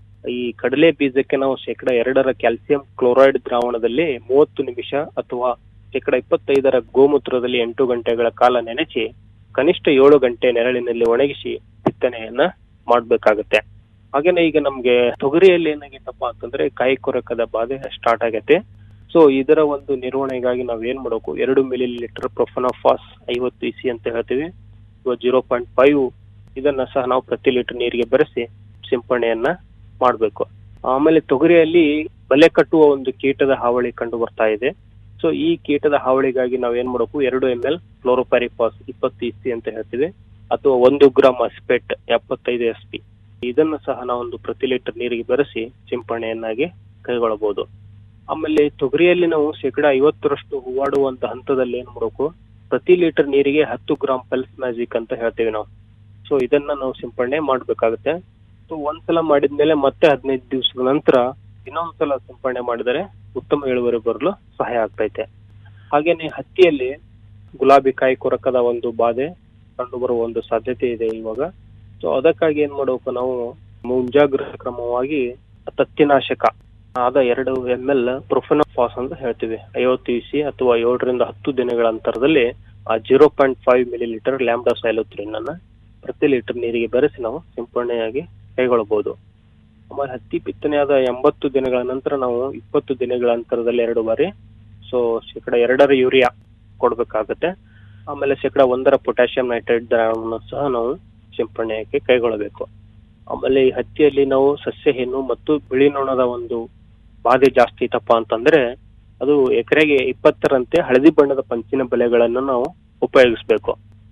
ಈ ಕಡಲೆ ಬೀಜಕ್ಕೆ ನಾವು ಶೇಕಡ ಎರಡರ ಕ್ಯಾಲ್ಸಿಯಂ ಕ್ಲೋರೈಡ್ ದ್ರಾವಣದಲ್ಲಿ ಮೂವತ್ತು ನಿಮಿಷ ಅಥವಾ ಶೇಕಡ ಇಪ್ಪತ್ತೈದರ ಗೋಮೂತ್ರದಲ್ಲಿ ಎಂಟು ಗಂಟೆಗಳ ಕಾಲ ನೆನೆಸಿ ಕನಿಷ್ಠ ಏಳು ಗಂಟೆ ನೆರಳಿನಲ್ಲಿ ಒಣಗಿಸಿ ಬಿತ್ತನೆಯನ್ನ ಮಾಡ್ಬೇಕಾಗತ್ತೆ ಹಾಗೇನೆ ಈಗ ನಮ್ಗೆ ತೊಗರಿಯಲ್ಲಿ ಏನಾಗೈತಪ್ಪ ಅಂತಂದ್ರೆ ಕಾಯಿ ಕೊರಕದ ಬಾಧೆ ಸ್ಟಾರ್ಟ್ ಆಗೈತೆ ಸೊ ಇದರ ಒಂದು ನಿರ್ವಹಣೆಗಾಗಿ ನಾವ್ ಏನ್ ಮಾಡಬೇಕು ಎರಡು ಮಿಲಿ ಲೀಟರ್ ಪ್ರೊಫನೋಫಾಸ್ ಐವತ್ತು ಇಸಿ ಅಂತ ಹೇಳ್ತೀವಿ ಜೀರೋ ಪಾಯಿಂಟ್ ಫೈವ್ ಇದನ್ನ ಸಹ ನಾವು ಪ್ರತಿ ಲೀಟರ್ ನೀರಿಗೆ ಬೆರೆಸಿ ಸಿಂಪರಣೆಯನ್ನ ಮಾಡ್ಬೇಕು ಆಮೇಲೆ ತೊಗರಿಯಲ್ಲಿ ಬಲೆ ಕಟ್ಟುವ ಒಂದು ಕೀಟದ ಹಾವಳಿ ಕಂಡು ಬರ್ತಾ ಇದೆ ಸೊ ಈ ಕೀಟದ ಹಾವಳಿಗಾಗಿ ನಾವ್ ಏನ್ ಮಾಡಬೇಕು ಎರಡು ಎಂ ಎಲ್ ಫ್ಲೋರೋಪ್ಯಾರಿಪಾಸ್ ಇಪ್ಪತ್ತು ಇಸಿ ಅಂತ ಹೇಳ್ತೀವಿ ಅಥವಾ ಒಂದು ಗ್ರಾಮ್ ಅಸ್ಪೆಟ್ ಎಪ್ಪತ್ತೈದು ಎಸ್ ಪಿ ಇದನ್ನು ಸಹ ನಾವೊಂದು ಪ್ರತಿ ಲೀಟರ್ ನೀರಿಗೆ ಬೆರೆಸಿ ಸಿಂಪರಣೆಯನ್ನಾಗಿ ಕೈಗೊಳ್ಳಬಹುದು ಆಮೇಲೆ ತೊಗರಿಯಲ್ಲಿ ನಾವು ಶೇಕಡ ಐವತ್ತರಷ್ಟು ಹೂವಾಡುವಂತ ಹಂತದಲ್ಲಿ ಏನ್ ಮಾಡಬೇಕು ಪ್ರತಿ ಲೀಟರ್ ನೀರಿಗೆ ಹತ್ತು ಗ್ರಾಮ್ ಪಲ್ಸ್ ಮ್ಯಾಜಿಕ್ ಅಂತ ಹೇಳ್ತೀವಿ ನಾವು ಸೊ ಇದನ್ನ ನಾವು ಸಿಂಪರಣೆ ಮಾಡ್ಬೇಕಾಗುತ್ತೆ ಸೊ ಒಂದ್ಸಲ ಮಾಡಿದ್ಮೇಲೆ ಮತ್ತೆ ಹದಿನೈದು ದಿವಸದ ನಂತರ ಇನ್ನೊಂದ್ಸಲ ಸಿಂಪರಣೆ ಮಾಡಿದರೆ ಉತ್ತಮ ಇಳುವರಿ ಬರಲು ಸಹಾಯ ಆಗ್ತೈತೆ ಹಾಗೇನೆ ಹತ್ತಿಯಲ್ಲಿ ಗುಲಾಬಿ ಕಾಯಿ ಕೊರಕದ ಒಂದು ಬಾಧೆ ಕಂಡು ಬರುವ ಒಂದು ಸಾಧ್ಯತೆ ಇದೆ ಇವಾಗ ಸೊ ಅದಕ್ಕಾಗಿ ಏನ್ ಮಾಡಬೇಕು ನಾವು ಮುಂಜಾಗ್ರತಾ ಕ್ರಮವಾಗಿ ತತ್ತಿನಾಶಕ ಆದ ಎರಡು ಎಂ ಎಲ್ ಪ್ರೊಫೆನೋಫಾಸ್ ಅಂತ ಹೇಳ್ತೀವಿ ಐವತ್ತು ಇಸಿ ಅಥವಾ ಏಳರಿಂದ ಹತ್ತು ದಿನಗಳ ಅಂತರದಲ್ಲಿ ಆ zero point five millilitre lambda cyhalothrin ಅನ್ನ ಪ್ರತಿ ಲೀಟರ್ ನೀರಿಗೆ ಬೆರೆಸಿ ನಾವು ಸಿಂಪರಣೆಯಾಗಿ ಕೈಗೊಳ್ಳಬಹುದು ಆಮೇಲೆ ಹತ್ತಿ ಬಿತ್ತನೆಯಾದ ಎಂಬತ್ತು ದಿನಗಳ ನಂತರ ನಾವು ಇಪ್ಪತ್ತು ದಿನಗಳ ಅಂತರದಲ್ಲಿ ಎರಡು ಬಾರಿ ಸೊ ಶೇಕಡ ಎರಡರ ಯೂರಿಯಾ ಕೊಡ್ಬೇಕಾಗತ್ತೆ ಆಮೇಲೆ ಶೇಕಡ ಒಂದರ ಪೊಟ್ಯಾಷಿಯಂ ನೈಟ್ರೇಟ್ ದ್ರಾವಣ ಸಹ ನಾವು ಸಿಂಪರಣೆಗೆ ಕೈಗೊಳ್ಳಬೇಕು ಆಮೇಲೆ ಈ ಹತ್ತಿಯಲ್ಲಿ ನಾವು ಸಸ್ಯ ಹೆಣ್ಣು ಮತ್ತು ಬಿಳಿ ನೊಣದ ಒಂದು ಬಾಧೆ ಜಾಸ್ತಿ ಇತ್ತಪ್ಪ ಅಂತಂದ್ರೆ ಅದು ಎಕರೆಗೆ ಇಪ್ಪತ್ತರಂತೆ ಹಳದಿ ಬಣ್ಣದ ಪಂಚಿನ ಬೆಳೆಗಳನ್ನು ನಾವು ಉಪಯೋಗಿಸ್ಬೇಕು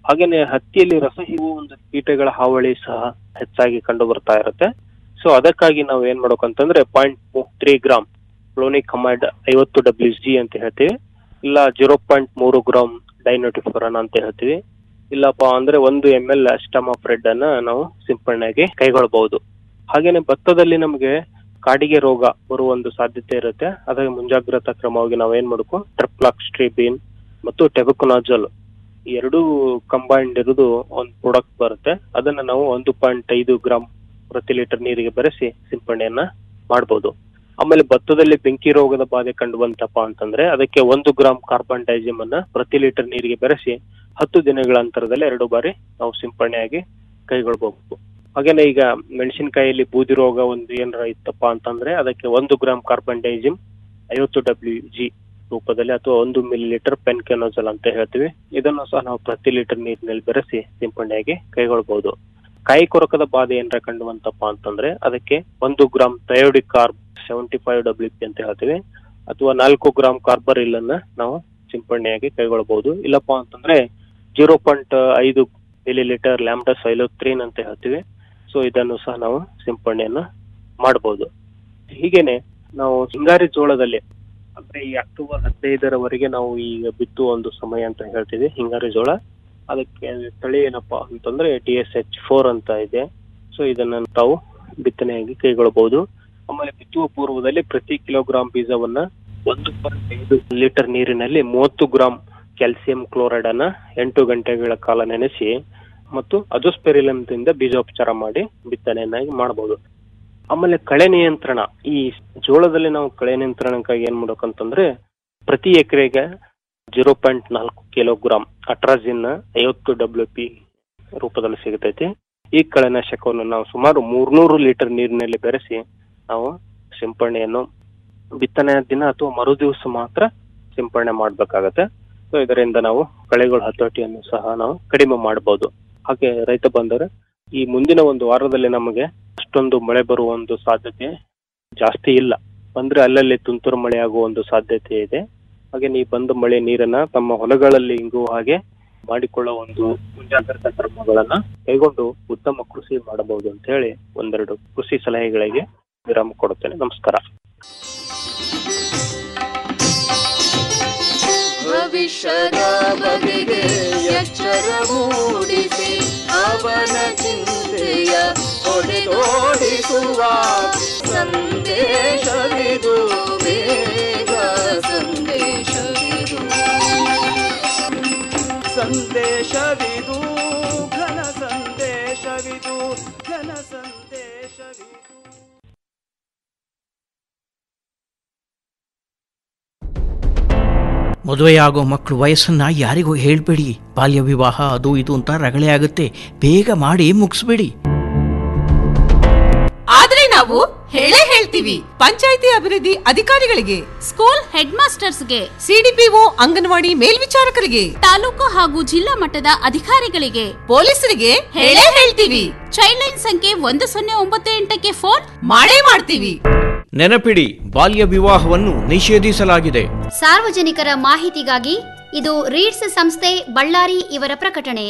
ಹಾಗೇನೆ ಹತ್ತಿಯಲ್ಲಿ ರಸಹೀರುವ ಒಂದು ಕೀಟಗಳ ಹಾವಳಿ ಸಹ ಹೆಚ್ಚಾಗಿ ಕಂಡು ಬರ್ತಾ ಇರುತ್ತೆ ಸೊ ಅದಕ್ಕಾಗಿ ನಾವು ಏನ್ ಮಾಡ್ಬೇಕಂತಂದ್ರೆ ಪಾಯಿಂಟ್ ತ್ರೀ ಗ್ರಾಮ್ ಕ್ಲೋನಿಕಮೈಡ್ ಐವತ್ತು ಡಬ್ಲ್ಯೂ ಜಿ ಅಂತ ಹೇಳ್ತೀವಿ ಇಲ್ಲ ಜೀರೋ ಪಾಯಿಂಟ್ ಮೂರು ಗ್ರಾಮ್ ಡೈನೋಟಿಫರನ್ ಅಂತ ಹೇಳ್ತೀವಿ ಇಲ್ಲಪ್ಪ ಅಂದ್ರೆ ಒಂದು ಎಂ ಎಲ್ ಅಸ್ಟಮಾಫ್ರೆಡ್ ಅನ್ನ ನಾವು ಸಿಂಪಡಣೆಗೆ ಕೈಗೊಳ್ಳಬಹುದು ಹಾಗೇನೆ ಭತ್ತದಲ್ಲಿ ನಮಗೆ ಕಾಡಿಗೆ ರೋಗ ಬರುವ ಒಂದು ಸಾಧ್ಯತೆ ಇರುತ್ತೆ ಅದಕ್ಕೆ ಮುಂಜಾಗ್ರತಾ ಕ್ರಮವಾಗಿ ನಾವು ಏನ್ ಮಾಡಬೇಕು ಟ್ರಿಪ್ಲಾಕ್ ಸ್ಟ್ರೀಬಿನ್ ಮತ್ತು ಟೆಬಕುನಾಜಲ್ ಈ ಎರಡೂ ಕಂಬೈಂಡ್ ಇರೋದು ಒಂದು ಪ್ರಾಡಕ್ಟ್ ಬರುತ್ತೆ ಅದನ್ನ ನಾವು ಒಂದು ಪಾಯಿಂಟ್ ಐದು ಗ್ರಾಮ್ ಪ್ರತಿ ಲೀಟರ್ ನೀರಿಗೆ ಬೆರೆಸಿ ಸಿಂಪಡಣೆಯನ್ನ ಮಾಡಬಹುದು ಆಮೇಲೆ ಭತ್ತದಲ್ಲಿ ಬೆಂಕಿ ರೋಗದ ಬಾಧೆ ಕಂಡು ಬಂತಪ್ಪ ಅಂತಂದ್ರೆ ಅದಕ್ಕೆ ಒಂದು ಗ್ರಾಮ್ ಕಾರ್ಬನ್ ಡೈಜಿಮ್ ಅನ್ನ ಪ್ರತಿ ಲೀಟರ್ ನೀರಿಗೆ ಬೆರೆಸಿ ಹತ್ತು ದಿನಗಳ ಅಂತರದಲ್ಲಿ ಎರಡು ಬಾರಿ ನಾವು ಸಿಂಪಡಣೆಯಾಗಿ ಕೈಗೊಳ್ಬಹುದು ಹಾಗೇನೆ ಈಗ ಮೆಣಸಿನಕಾಯಿಯಲ್ಲಿ ಬೂದಿ ರೋಗ ಒಂದು ಏನಾರ ಇತ್ತಪ್ಪ ಅಂತಂದ್ರೆ ಅದಕ್ಕೆ ಒಂದು ಗ್ರಾಮ್ ಕಾರ್ಬನ್ ಡೈಜಿಮ್ ಐವತ್ತು ಡಬ್ಲ್ಯೂ ಜಿ ರೂಪದಲ್ಲಿ ಅಥವಾ ಒಂದು ಮಿಲಿ ಲೀಟರ್ ಪೆನ್ಕೆನೋಜಲ್ ಅಂತ ಹೇಳ್ತೀವಿ ಇದನ್ನು ಸಹ ನಾವು ಪ್ರತಿ ಲೀಟರ್ ನೀರಿನಲ್ಲಿ ಬೆರೆಸಿ ಸಿಂಪಡಣೆಯಾಗಿ ಕೈಗೊಳ್ಬಹುದು ಕಾಯಿ ಕೊರಕದ ಬಾಧೆ ಏನಾರ ಕಂಡು ಬಂತಪ್ಪ ಅಂತಂದ್ರೆ ಅದಕ್ಕೆ ಒಂದು gram thiodicarb seventy five W P ಅಂತ ಹೇಳ್ತೀವಿ ಅಥವಾ ನಾಲ್ಕು ಗ್ರಾಮ್ ಕಾರ್ಬರಿಲ್ ಅನ್ನ ನಾವು ಸಿಂಪಡಣೆಯಾಗಿ ಕೈಗೊಳ್ಳಬಹುದು ಇಲ್ಲಪ್ಪ ಅಂತಂದ್ರೆ ಜೀರೋ ಪಾಯಿಂಟ್ ಐದು ಮಿಲಿ ಲೀಟರ್ ಲ್ಯಾಂಬ್ಡಾ ಸೈಲೋತ್ರೀನ್ ಅಂತ ಹೇಳ್ತೀವಿ ಸೊ ಇದನ್ನು ಸಹ ನಾವು ಸಿಂಪಡಣೆಯನ್ನ ಮಾಡಬಹುದು ಹೀಗೇನೆ ನಾವು ಹಿಂಗಾರಿ ಜೋಳದಲ್ಲಿ ಅಂದ್ರೆ ಈ ಅಕ್ಟೋಬರ್ ಹದಿನೈದರವರೆಗೆ ನಾವು ಈಗ ಬಿತ್ತುವ ಒಂದು ಸಮಯ ಅಂತ ಹೇಳ್ತೀವಿ ಹಿಂಗಾರಿ ಜೋಳ ಅದಕ್ಕೆ ತಳಿ ಏನಪ್ಪಾ ಅಂತಂದ್ರೆ ಟಿ ಎಸ್ ಎಚ್ ಫೋರ್ ಅಂತ ಇದೆ ಸೊ ಇದನ್ನ ತಾವು ಬಿತ್ತನೆಯಾಗಿ ಕೈಗೊಳ್ಳಬಹುದು ಆಮೇಲೆ ಬಿತ್ತುವ ಪೂರ್ವದಲ್ಲಿ ಪ್ರತಿ ಕಿಲೋಗ್ರಾಂ ಬೀಜವನ್ನ ಒಂದು ಪಾಯಿಂಟ್ ಐದು ಲೀಟರ್ ನೀರಿನಲ್ಲಿ ಮೂವತ್ತು ಗ್ರಾಂ ಕ್ಯಾಲ್ಸಿಯಂ ಕ್ಲೋರೈಡ್ ಅನ್ನ ಎಂಟು ಗಂಟೆಗಳ ಕಾಲ ನೆನೆಸಿ ಮತ್ತು ಅಜೋಸ್ಪೆರಿಲಂದಿಂದ ಬೀಜೋಪಚಾರ ಮಾಡಿ ಬಿತ್ತನೆಯನ್ನಾಗಿ ಮಾಡಬಹುದು ಆಮೇಲೆ ಕಳೆ ನಿಯಂತ್ರಣ ಈ ಜೋಳದಲ್ಲಿ ನಾವು ಕಳೆ ನಿಯಂತ್ರಣಕ್ಕಾಗಿ ಏನ್ ಮಾಡ್ಬೇಕಂತಂದ್ರೆ ಪ್ರತಿ ಎಕರೆಗೆ ಜೀರೋ ಪಾಯಿಂಟ್ ನಾಲ್ಕು ಕಿಲೋಗ್ರಾಂ ಅಟ್ರಾಜಿನ್ ಐವತ್ತು ಡಬ್ಲ್ಯೂ ಪಿ ರೂಪದಲ್ಲಿ ಸಿಗತೈತಿ ಈ ಕಳೆನಾಶಕವನ್ನು ನಾವು ಸುಮಾರು ಮೂರ್ನೂರು ಲೀಟರ್ ನೀರಿನಲ್ಲಿ ಬೆರೆಸಿ ನಾವು ಸಿಂಪಡಣೆಯನ್ನು ಬಿತ್ತನೆ ದಿನ ಅಥವಾ ಮರು ದಿವಸ ಮಾತ್ರ ಸಿಂಪಡಣೆ ಮಾಡ್ಬೇಕಾಗತ್ತೆ ಸೊ ಇದರಿಂದ ನಾವು ಕಳೆಗಳ ಹತೋಟಿಯನ್ನು ಸಹ ನಾವು ಕಡಿಮೆ ಮಾಡಬಹುದು ಹಾಗೆ ರೈತ ಬಂದರೆ ಈ ಮುಂದಿನ ಒಂದು ವಾರದಲ್ಲಿ ನಮಗೆ ಅಷ್ಟೊಂದು ಮಳೆ ಬರುವ ಒಂದು ಸಾಧ್ಯತೆ ಜಾಸ್ತಿ ಇಲ್ಲ ಬಂದ್ರೆ ಅಲ್ಲಲ್ಲಿ ತುಂತುರು ಮಳೆ ಆಗುವ ಒಂದು ಸಾಧ್ಯತೆ ಇದೆ ಹಾಗೆ ಈ ಬಂದ ಮಳೆ ನೀರನ್ನ ತಮ್ಮ ಹೊಲಗಳಲ್ಲಿ ಇಂಗುವ ಹಾಗೆ ಮಾಡಿಕೊಳ್ಳುವ ಒಂದು ಮುಂಜಾಗ್ರತಾ ಕ್ರಮಗಳನ್ನ ಕೈಗೊಂಡು ಉತ್ತಮ ಕೃಷಿ ಮಾಡಬಹುದು ಅಂತ ಹೇಳಿ ಒಂದೆರಡು ಕೃಷಿ ಸಲಹೆಗಳಿಗೆ ವಿರಾಮ ಕೊಡುತ್ತೇನೆ ನಮಸ್ಕಾರ ಭವಿಷ್ಯದ ಬಗೆಗೆ ಎಚ್ಚರ ಮೂಡಿಸಿ ಅವನ ಚಿಂತೆಯ ಹೊಡೆದೋಡಿಸುವ ಸಂದೇಶವಿದು ಬೇಗ ಸಂದೇಶವಿದು ಸಂದೇಶವಿದು ಘನ ಸಂದೇಶವಿದು ಘನ ಸಂದೇಶವಿದು ಮದುವೆಯಾಗೋ ಮಕ್ಕಳು ವಯಸ್ಸನ್ನ ಯಾರಿಗೂ ಹೇಳ್ಬೇಡಿ ಬಾಲ್ಯ ವಿವಾಹ ಅದು ಇದು ಅಂತ ರಗಳೆ ಆಗುತ್ತೆ ಬೇಗ ಮಾಡಿ ಮುಗಿಸ್ಬೇಡಿ ಆದ್ರೆ ನಾವು ಹೇಳೇ ಹೇಳ್ತೀವಿ ಪಂಚಾಯಿತಿ ಅಭಿವೃದ್ಧಿ ಅಧಿಕಾರಿಗಳಿಗೆ ಸ್ಕೂಲ್ ಹೆಡ್ ಮಾಸ್ಟರ್ಸ್ಗೆ ಸಿಡಿಪಿಒ ಅಂಗನವಾಡಿ ಮೇಲ್ವಿಚಾರಕರಿಗೆ ತಾಲೂಕು ಹಾಗೂ ಜಿಲ್ಲಾ ಮಟ್ಟದ ಅಧಿಕಾರಿಗಳಿಗೆ ಪೊಲೀಸರಿಗೆ ಹೇಳೇ ಹೇಳ್ತೀವಿ ಚೈಲ್ಡ್ ಲೈನ್ ಸಂಖ್ಯೆ ಒಂದು ಸೊನ್ನೆ ಒಂಬತ್ತು ಎಂಟಕ್ಕೆ ಫೋನ್ ಮಾಡೇ ಮಾಡ್ತೀವಿ ನೆನಪಿಡಿ ಬಾಲ್ಯ ವಿವಾಹವನ್ನು ನಿಷೇಧಿಸಲಾಗಿದೆ ಸಾರ್ವಜನಿಕರ ಮಾಹಿತಿಗಾಗಿ ಇದು ರೀಡ್ಸ್ ಸಂಸ್ಥೆ ಬಳ್ಳಾರಿ ಇವರ ಪ್ರಕಟಣೆ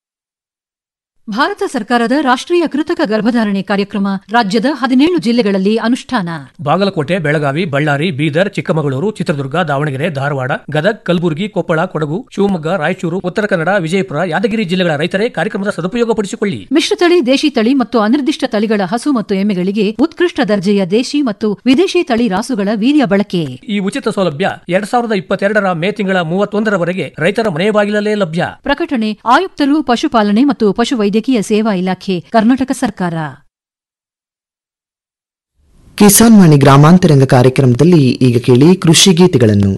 ಭಾರತ ಸರ್ಕಾರದ ರಾಷ್ಟ್ರೀಯ ಕೃತಕ ಗರ್ಭಧಾರಣೆ ಕಾರ್ಯಕ್ರಮ ರಾಜ್ಯದ ಹದಿನೇಳು ಜಿಲ್ಲೆಗಳಲ್ಲಿ ಅನುಷ್ಠಾನ ಬಾಗಲಕೋಟೆ ಬೆಳಗಾವಿ ಬಳ್ಳಾರಿ ಬೀದರ್ ಚಿಕ್ಕಮಗಳೂರು ಚಿತ್ರದುರ್ಗ ದಾವಣಗೆರೆ ಧಾರವಾಡ ಗದಗ್ ಕಲಬುರಗಿ ಕೊಪ್ಪಳ ಕೊಡಗು ಶಿವಮೊಗ್ಗ ರಾಯಚೂರು ಉತ್ತರ ಕನ್ನಡ ವಿಜಯಪುರ ಯಾದಗಿರಿ ಜಿಲ್ಲೆಗಳ ರೈತರೇ ಕಾರ್ಯಕ್ರಮದ ಸದುಪಯೋಗಪಡಿಸಿಕೊಳ್ಳಿ ಮಿಶ್ರತಳಿ ದೇಶಿ ತಳಿ ಮತ್ತು ಅನಿರ್ದಿಷ್ಟ ತಳಿಗಳ ಹಸು ಮತ್ತು ಎಮ್ಮೆಗಳಿಗೆ ಉತ್ಕೃಷ್ಟ ದರ್ಜೆಯ ದೇಶಿ ಮತ್ತು ವಿದೇಶಿ ತಳಿ ರಾಸುಗಳ ವೀರ್ಯ ಬಳಕೆ ಈ ಉಚಿತ ಸೌಲಭ್ಯ ಎರಡ್ ಸಾವಿರದ ಇಪ್ಪತ್ತೆರಡರ ಮೇ ತಿಂಗಳ ಮೂವತ್ತೊಂದರವರೆಗೆ ರೈತರ ಮನೆ ಬಾಗಿಲಲ್ಲೇ ಲಭ್ಯ ಪ್ರಕಟಣೆ ಆಯುಕ್ತರು ಪಶುಪಾಲನೆ ಮತ್ತು ಪಶುವೈದ್ಯಕೀಯ ಸೇವಾ ಇಲಾಖೆ ಕರ್ನಾಟಕ ಸರ್ಕಾರ ಕಿಸಾನ್ ವಾಣಿ ಗ್ರಾಮಾಂತರಂಗ ಕಾರ್ಯಕ್ರಮದಲ್ಲಿ ಈಗ ಕೇಳಿ ಕೃಷಿ ಗೀತೆಗಳನ್ನು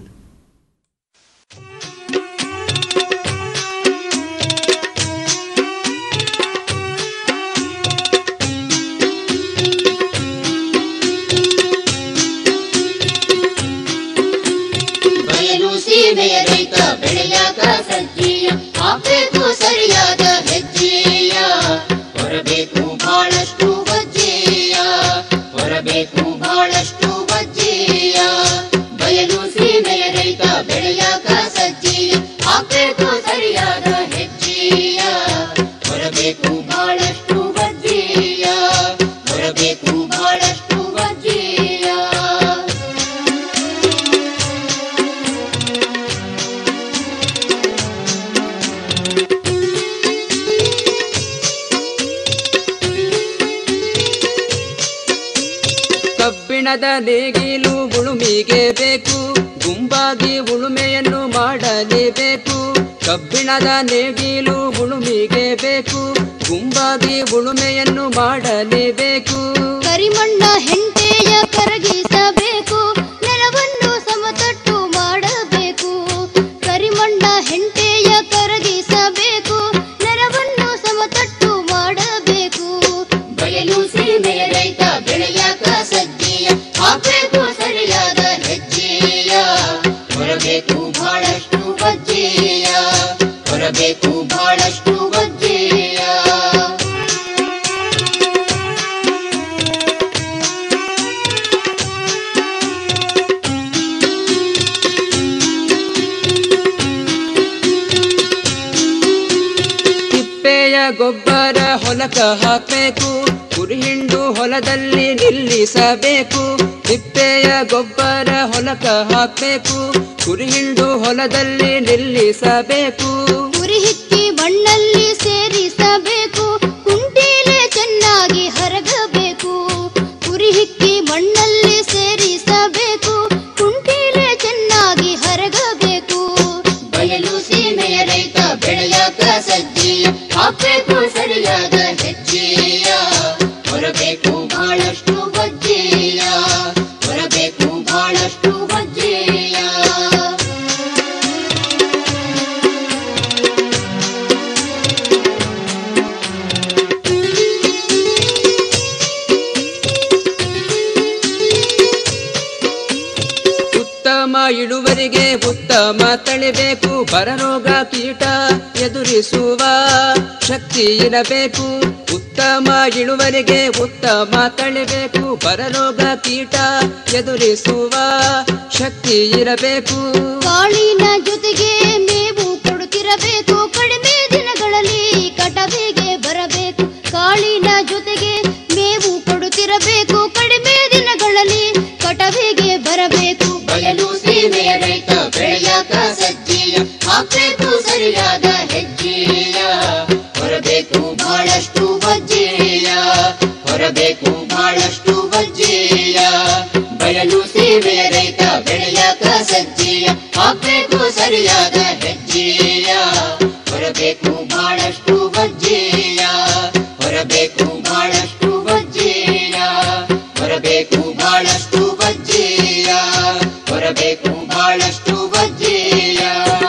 ಬಯಲು ಸೀಮೆಯ ರೈತ ಬೆಳೆಯಾಗ ಸಜ್ಜೀಯ ಹಾಕ್ಬೇಕು ಸರಿಯಾದ ಹೆಜ್ಜೆಯ ಹೊರಬೇಕು ಬಹಳಷ್ಟು ವಜ್ಜೆಯ ಹೊರಬೇಕು ಬಹಳಷ್ಟು ವಜ್ಜೆಯ ಬಯಲು ಸೀಮೆಯ ರೈತ ಬೆಳೆಯಾಗ ಸಜ್ಜೀಯ ಹಾಕ್ಬೇಕು ಸರಿಯಾದ ಹೆಜ್ಜೆಯ ಕಬ್ಬಿಣದ ನೇಗಿಲು ಉಳುಮಿಗೆ ಬೇಕು ಗುಂಪಾಗಿ ಉಳುಮೆಯನ್ನು ಮಾಡಲೇಬೇಕು ಕಬ್ಬಿಣದ ನೇಗಿಲು ಉಳುಮಿಗೆ ಬೇಕು ಗುಂಪಾಗಿ ಉಳುಮೆಯನ್ನು ಮಾಡಲೇಬೇಕು ಕರಿಮಣ್ಣ ಹೆಂಟೆಯ ಕರಗಿಸಬೇಕು ನೆಲವನ್ನು ಸಮತಟ್ಟು ಮಾಡಬೇಕು ಕರಿಮಣ್ಣ ಹೆಂಟೆಯ ಕರಗಿಸಬೇಕು ನೆಲವನ್ನು ಸಮತಟ್ಟು ಮಾಡಬೇಕು ಬಯಲು ಸೀಮೆಯ ರೈತ ಬೆಳೆಯಾಕ ಸಜ್ಜೆಯ ಹಾಕಬೇಕು ಸರಿಯಾದ ಹೆಜ್ಜೆಯ ಹೊರಬೇಕು ಬಹಳಷ್ಟು ಬಜ್ಜೆಯ ಹೊರಬೇಕು ಬಹಳಷ್ಟು ಬಜ್ಜೆಯ ತಿಪ್ಪೆಯ ಗೊಬ್ಬರ ಹೊಲಕ ಹಾಕಬೇಕು ಕುರಿಹಿಂಡು ಹೊಲದಲ್ಲಿ ನಿಲ್ಲಿಸಬೇಕು ತಿಪ್ಪೆಯ ಗೊಬ್ಬರ ಹೊಲಕ ಹಾಕಬೇಕು ಕುರಿಹಿಂಡು ಹೊಲದಲ್ಲಿ ನಿಲ್ಲಿಸಬೇಕು ಉರಿ ಹಿಕ್ಕಿ ಮಣ್ಣಲ್ಲಿ ಸೇರಿಸಬೇಕು ಕುಂಟೀಲೆ ಚೆನ್ನಾಗಿ ಹರಗಬೇಕು ಉರಿ ಹಿಕ್ಕಿ ಮಣ್ಣಲ್ಲಿ ಸೇರಿಸಬೇಕು ಕುಂಟೀಲೆ ಚೆನ್ನಾಗಿ ಹರಗಬೇಕು ಬಯಲು ಸೀಮೆಯ ರೈತ ಬೆಳೆಯಾಕ ಸಜ್ಜೆಯ ಹಾಕಬೇಕು ಸರಿಯಾದ ಹೆಜ್ಜೆಯ ಹೊರಬೇಕು ಬಹಳಷ್ಟು ಬಜ್ಜೆಯ ಹೊರಬೇಕು ಬಹಳಷ್ಟು ಬಜ್ಜೆಯ ಉತ್ತಮ ಇಳುವರಿಗೆ ಉತ್ತಮ ತಳಿಬೇಕು ಬರರೋಗ ಕೀಟ ಎದುರಿಸುವ ಶಕ್ತಿ ಇರಬೇಕು ಉತ್ತಮ ಇಳುವರಿಗೆ ಉತ್ತಮ ತಳಿಬೇಕು ಬರರೋಗ ಕೀಟ ಎದುರಿಸುವ ಶಕ್ತಿ ಇರಬೇಕು ಕಾಳಿನ ಜೊತೆಗೆ ಮೇವು ಕೊಡುತ್ತಿರಬೇಕು ಕಡಿಮೆ ದಿನಗಳಲ್ಲಿ ಕಟವಿಗೆ ಬರಬೇಕು ಕಾಳಿನ ಜೊತೆಗೆ ಮೇವು ಕೊಡುತ್ತಿರಬೇಕು ಕಡಿಮೆ ದಿನಗಳಲ್ಲಿ ಕಟವಿಗೆ ಬರಬೇಕು ಬಯಲು ಸೀಮೆಯ ರೈತ ಬೆಳೆಯಾಕ ಸಜ್ಜೆಯ ಹಾಕಬೇಕು ಸರಿಯಾದ ಹೆಜ್ಜೆಯ ಹೊರಬೇಕು ಬಹಳಷ್ಟು ಬಜ್ಜೆಯ ಹೊರಬೇಕು ಬಹಳಷ್ಟು ಬಜ್ಜೆಯ ಬಯಲು ಸೀಮೆಯ ರೈತ ಬೆಳೆಯಾಕ ಸಜ್ಜೆಯ ಹಾಕಬೇಕು ಸರಿಯಾದ ಹೆಜ್ಜೆಯ ಹೊರಬೇಕು ಬಹಳಷ್ಟು ಬಜ್ಜೆಯ ಹೊರಬೇಕು ಬಹಳಷ್ಟು ಬಜ್ಜೆಯ ಹೊರಬೇಕು ಬಹಳಷ್ಟು ಬಜ್ಜೆಯ ಹೊರಬೇಕು ಬಹಳಷ್ಟು ಬಜ್ಜೆಯ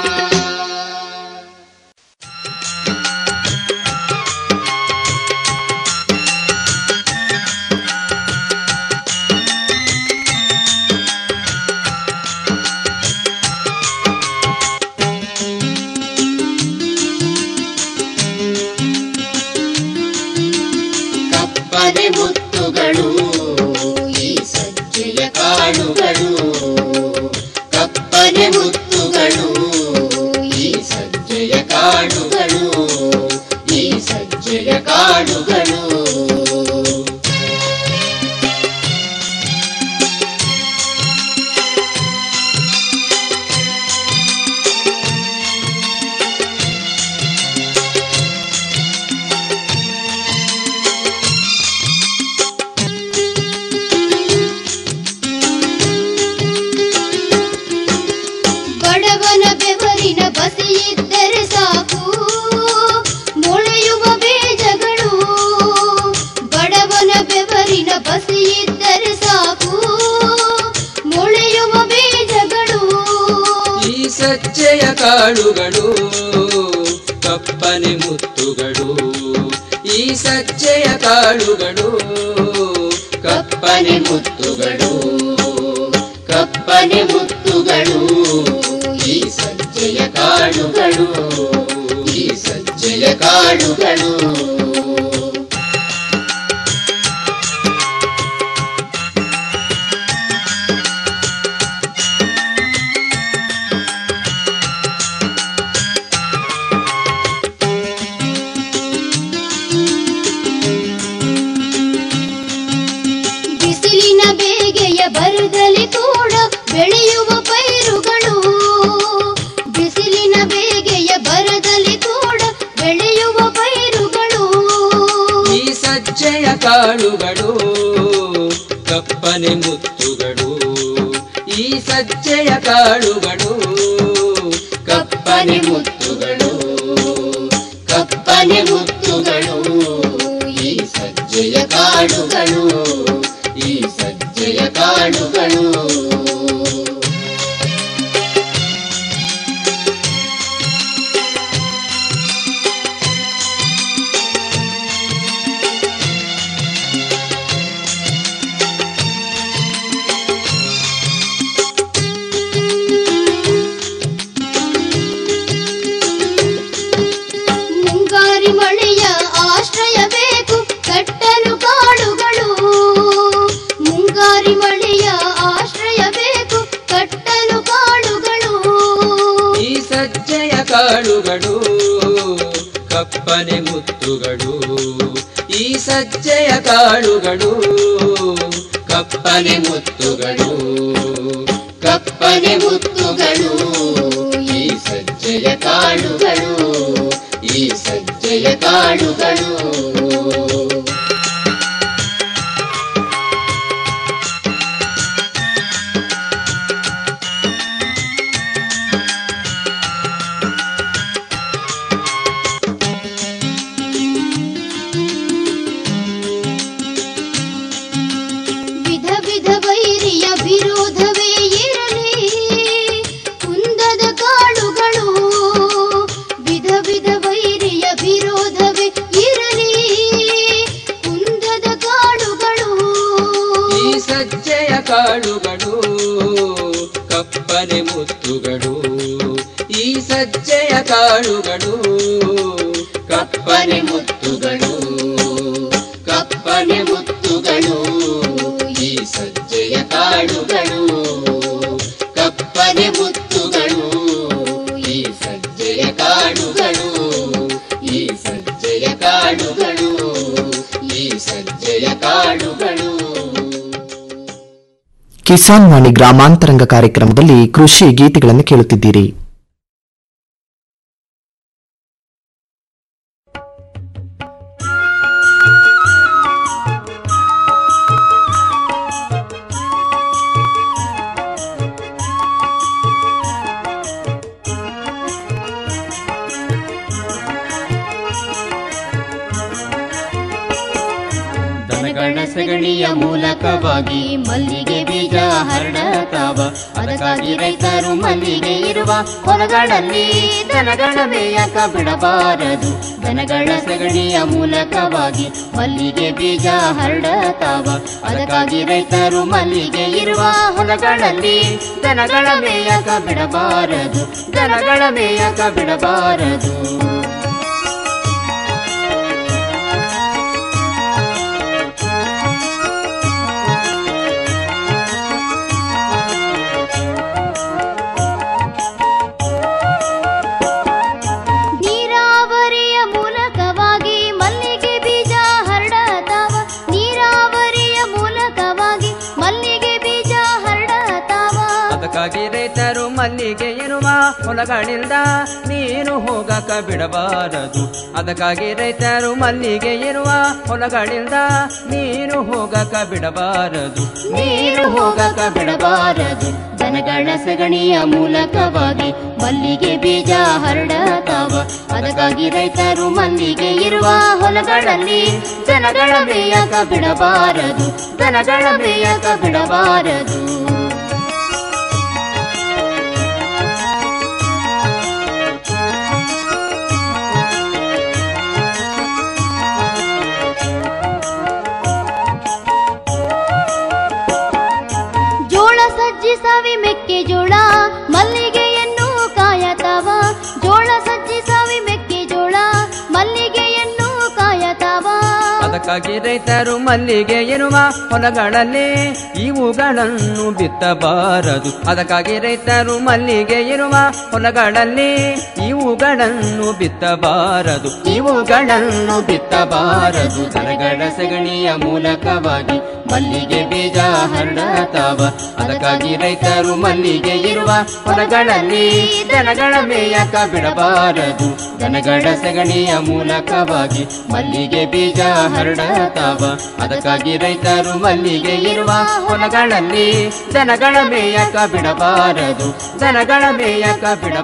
ಕಪ್ಪನೆ ಮುತ್ತುಗಳು ಈ ಸಜ್ಜೆಯ ಕಾಳುಗಳು ಕಪ್ಪನೆ ಮುತ್ತುಗಳು ಈ ಸಜ್ಜೆಯ ಕಾಳುಗಳು ಈ ಸಜ್ಜೆಯ ಕಾಳುಗಳು ಬಡವನ ಬೆವರಿನ ಬಸಿಯಿದ್ದರೆ ಸಾಕು ಮೊಳೆಯುವ ಬೀಜಗಳು ಬಡವನ ಬೆವರಿನ ಬಸಿಯಿದ್ದರೆ ಸಾಕು ಮೊಳೆಯುವ ಬೀಜಗಳು ಈ ಸಜ್ಜೆಯ ಕಾಳುಗಳು ಕಪ್ಪನೆ ಮುತ್ತುಗಳು ಈ ಸಜ್ಜೆಯ ಕಾಳುಗಳು ಕಪ್ಪನೆ ಮುತ್ತುಗಳು ಕಪ್ಪನೆ ಮುತ್ತುಗಳು ಈ ಸಜ್ಜೆಯ ಕಾಳುಗಳು ಈ ಸಜ್ಜೆಯ ಕಾಳುಗಳು ಬಿಸಿಲಿನ ಬೇಗೆಯ ಬರದಲ್ಲಿ ಕೂಡ ಬೆಳೆಯುವ ಪೈರುಗಳು ಬಿಸಿಲಿನ ಬೇಗೆಯ ಬರದಲ್ಲಿ ಕೂಡ ಬೆಳೆಯುವ ಪೈರುಗಳು ಕಾಳುಗಳು ಕಪ್ಪನೆ ಮುತ್ತುಗಳು ಈ ಸಜ್ಜೆಯ ಕಾಳುಗಳು ಕಪ್ಪನೆ ಮುತ್ತುಗಳು ಕಪ್ಪನೆ ಮುತ್ತುಗಳು ಈ ಸಜ್ಜೆಯ ಕಾಳುಗಳು ಈ ಸಜ್ಜೆಯ ಕಾಳುಗಳು ವಿಧ ವಿಧ ವೈರಿಯ ವಿರೋಧವೇ ಇರಲಿ ಕುಂದದ ಕಾಳುಗಳು ವಿಧ ವಿಧ ವೈರಿಯ ವಿರೋಧವೇ ಇರಲಿ ಕುಂದದ ಕಾಳುಗಳು ಈ ಸಜ್ಜೆಯ ಕಾಳುಗಳು ಕಪ್ಪನೆ ಮುತ್ತುಗಳು ಈ ಸಜ್ಜೆಯ ಕಾಳುಗಳು ಕಪ್ಪನೆ ಮುತ್ತುಗಳು ಕಪ್ಪನೆ ಮುತ್ತುಗಳು ಈ ಸಜ್ಜೆಯ ಕಾಳುಗಳು ಕಪ್ಪನೆ ಮುತ್ತುಗಳು ಈ ಸಜ್ಜೆಯ ಕಾಳುಗಳು ಈ ಸಜ್ಜೆಯ ಕಾಳುಗಳು ಈ ಸಜ್ಜೆಯ ಕಾಳುಗಳು ಕಿಸಾನ್ ವಾಣಿ ಗ್ರಾಮಾಂತರಂಗ ಕಾರ್ಯಕ್ರಮದಲ್ಲಿ ಕೃಷಿ ಗೀತೆಗಳನ್ನು ಕೇಳುತ್ತಿದ್ದೀರಿ ದನಗಳ ಸಗಣಿಯ ಮೂಲಕವಾಗಿ ಮಲ್ಲಿಗೆ ಬೀಜ ಹರಡತಾವ ಅದಕ್ಕಾಗಿ ರೈತರು ಮಲ್ಲಿಗೆ ಇರುವ ಹೊಲಗಳಲ್ಲಿ ದನಗಳ ಮೇಯಕ ಬಿಡಬಾರದು ದನಗಳ ಸಗಣಿಯ ಮೂಲಕವಾಗಿ ಮಲ್ಲಿಗೆ ಬೀಜ ಹರಡತಾವ ಅದಕ್ಕಾಗಿ ರೈತರು ಮಲ್ಲಿಗೆ ಇರುವ ಹೊಲಗಳಲ್ಲಿ ದನಗಳ ಮೇಯಕ ಬಿಡಬಾರದು ದನಗಳ ಮೇಯಕ ಬಿಡಬಾರದು ನೀರಾವರಿಯ ಮೂಲಕವಾಗಿ ಮಲ್ಲಿಗೆ ಬೀಜ ಹರಡತಾವ ನೀರಾವರಿಯ ಮೂಲಕವಾಗಿ ಮಲ್ಲಿಗೆ ಬೀಜ ಹರಡತಾವ ಅದಕ್ಕಾಗಿ ರೈತರು ಮಲ್ಲಿಗೆ ಇರುವ ಹೊಲಗಳಿಂದ ನೀರು ಹೋಗಕ ಬಿಡಬಾರದು ಅದಕ್ಕಾಗಿ ರೈತರು ಮಲ್ಲಿಗೆ ಇರುವ ಹೊಲಗಳಿಂದ ನೀರು ಹೋಗಕ ಬಿಡಬಾರದು ನೀರು ಹೋಗಕ ಬಿಡಬಾರದು ದನಗಳ ಸಗಣಿಯ ಮೂಲಕವಾಗಿ ಮಲ್ಲಿಗೆ ಬೀಜ ಹರಡತಾವ ಅದಕ್ಕಾಗಿ ರೈತರು ಮಲ್ಲಿಗೆ ಇರುವ ಹೊಲಗಳಲ್ಲಿ ದನಗಳ ಮೇಯಕ ಬಿಡಬಾರದು ದನಗಳ ಮೇಯಕ ಬಿಡಬಾರದು ಜೋಳ ಸಜ್ಜಿ ಸವಿ ಮೆಕ್ಕೆಜೋಳ ಮಲ್ಲಿಗೆಯನ್ನು ಕಾಯತಾವ ಜೋಳ ಸಜ್ಜಿ ಸವಿ ಮೆಕ್ಕೆಜೋಳ ಮಲ್ಲಿಗೆಯನ್ನು ಕಾಯತಾವ ಅದಕ್ಕಾಗಿ ರೈತರು ಮಲ್ಲಿಗೆ ಇರುವ ಹೊಲಗಳಲ್ಲಿ ಇವುಗಳನ್ನು ಬಿತ್ತಬಾರದು ಅದಕ್ಕಾಗಿ ರೈತರು ಮಲ್ಲಿಗೆ ಇರುವ ಹೊಲಗಳಲ್ಲಿ ಇವುಗಳನ್ನು ಬಿತ್ತಬಾರದು ಇವುಗಳನ್ನು ಬಿತ್ತಬಾರದು ದನಗಳ ಸಗಣಿಯ ಮೂಲಕವಾಗಿ ಮಲ್ಲಿಗೆ ಬೀಜ ಹರಡತಾವ ಅದಕ್ಕಾಗಿ ರೈತರು ಮಲ್ಲಿಗೆ ಇರುವ ಹೊಲಗಳಲ್ಲಿ ದನಗಳ ಮೇಯಕ ಬಿಡಬಾರದು ದನಗಳ ಸಗಣಿಯ ಮೂಲಕವಾಗಿ ಮಲ್ಲಿಗೆ ಬೀಜ ಹರಡತಾವ ಅದಕ್ಕಾಗಿ ರೈತರು ಮಲ್ಲಿಗೆ ಇರುವ ಹೊಲಗಳಲ್ಲಿ ದನಗಳ ಮೇಯಕ ಬಿಡಬಾರದು ದನಗಳ ಮೇಯಕ ಬಿಡ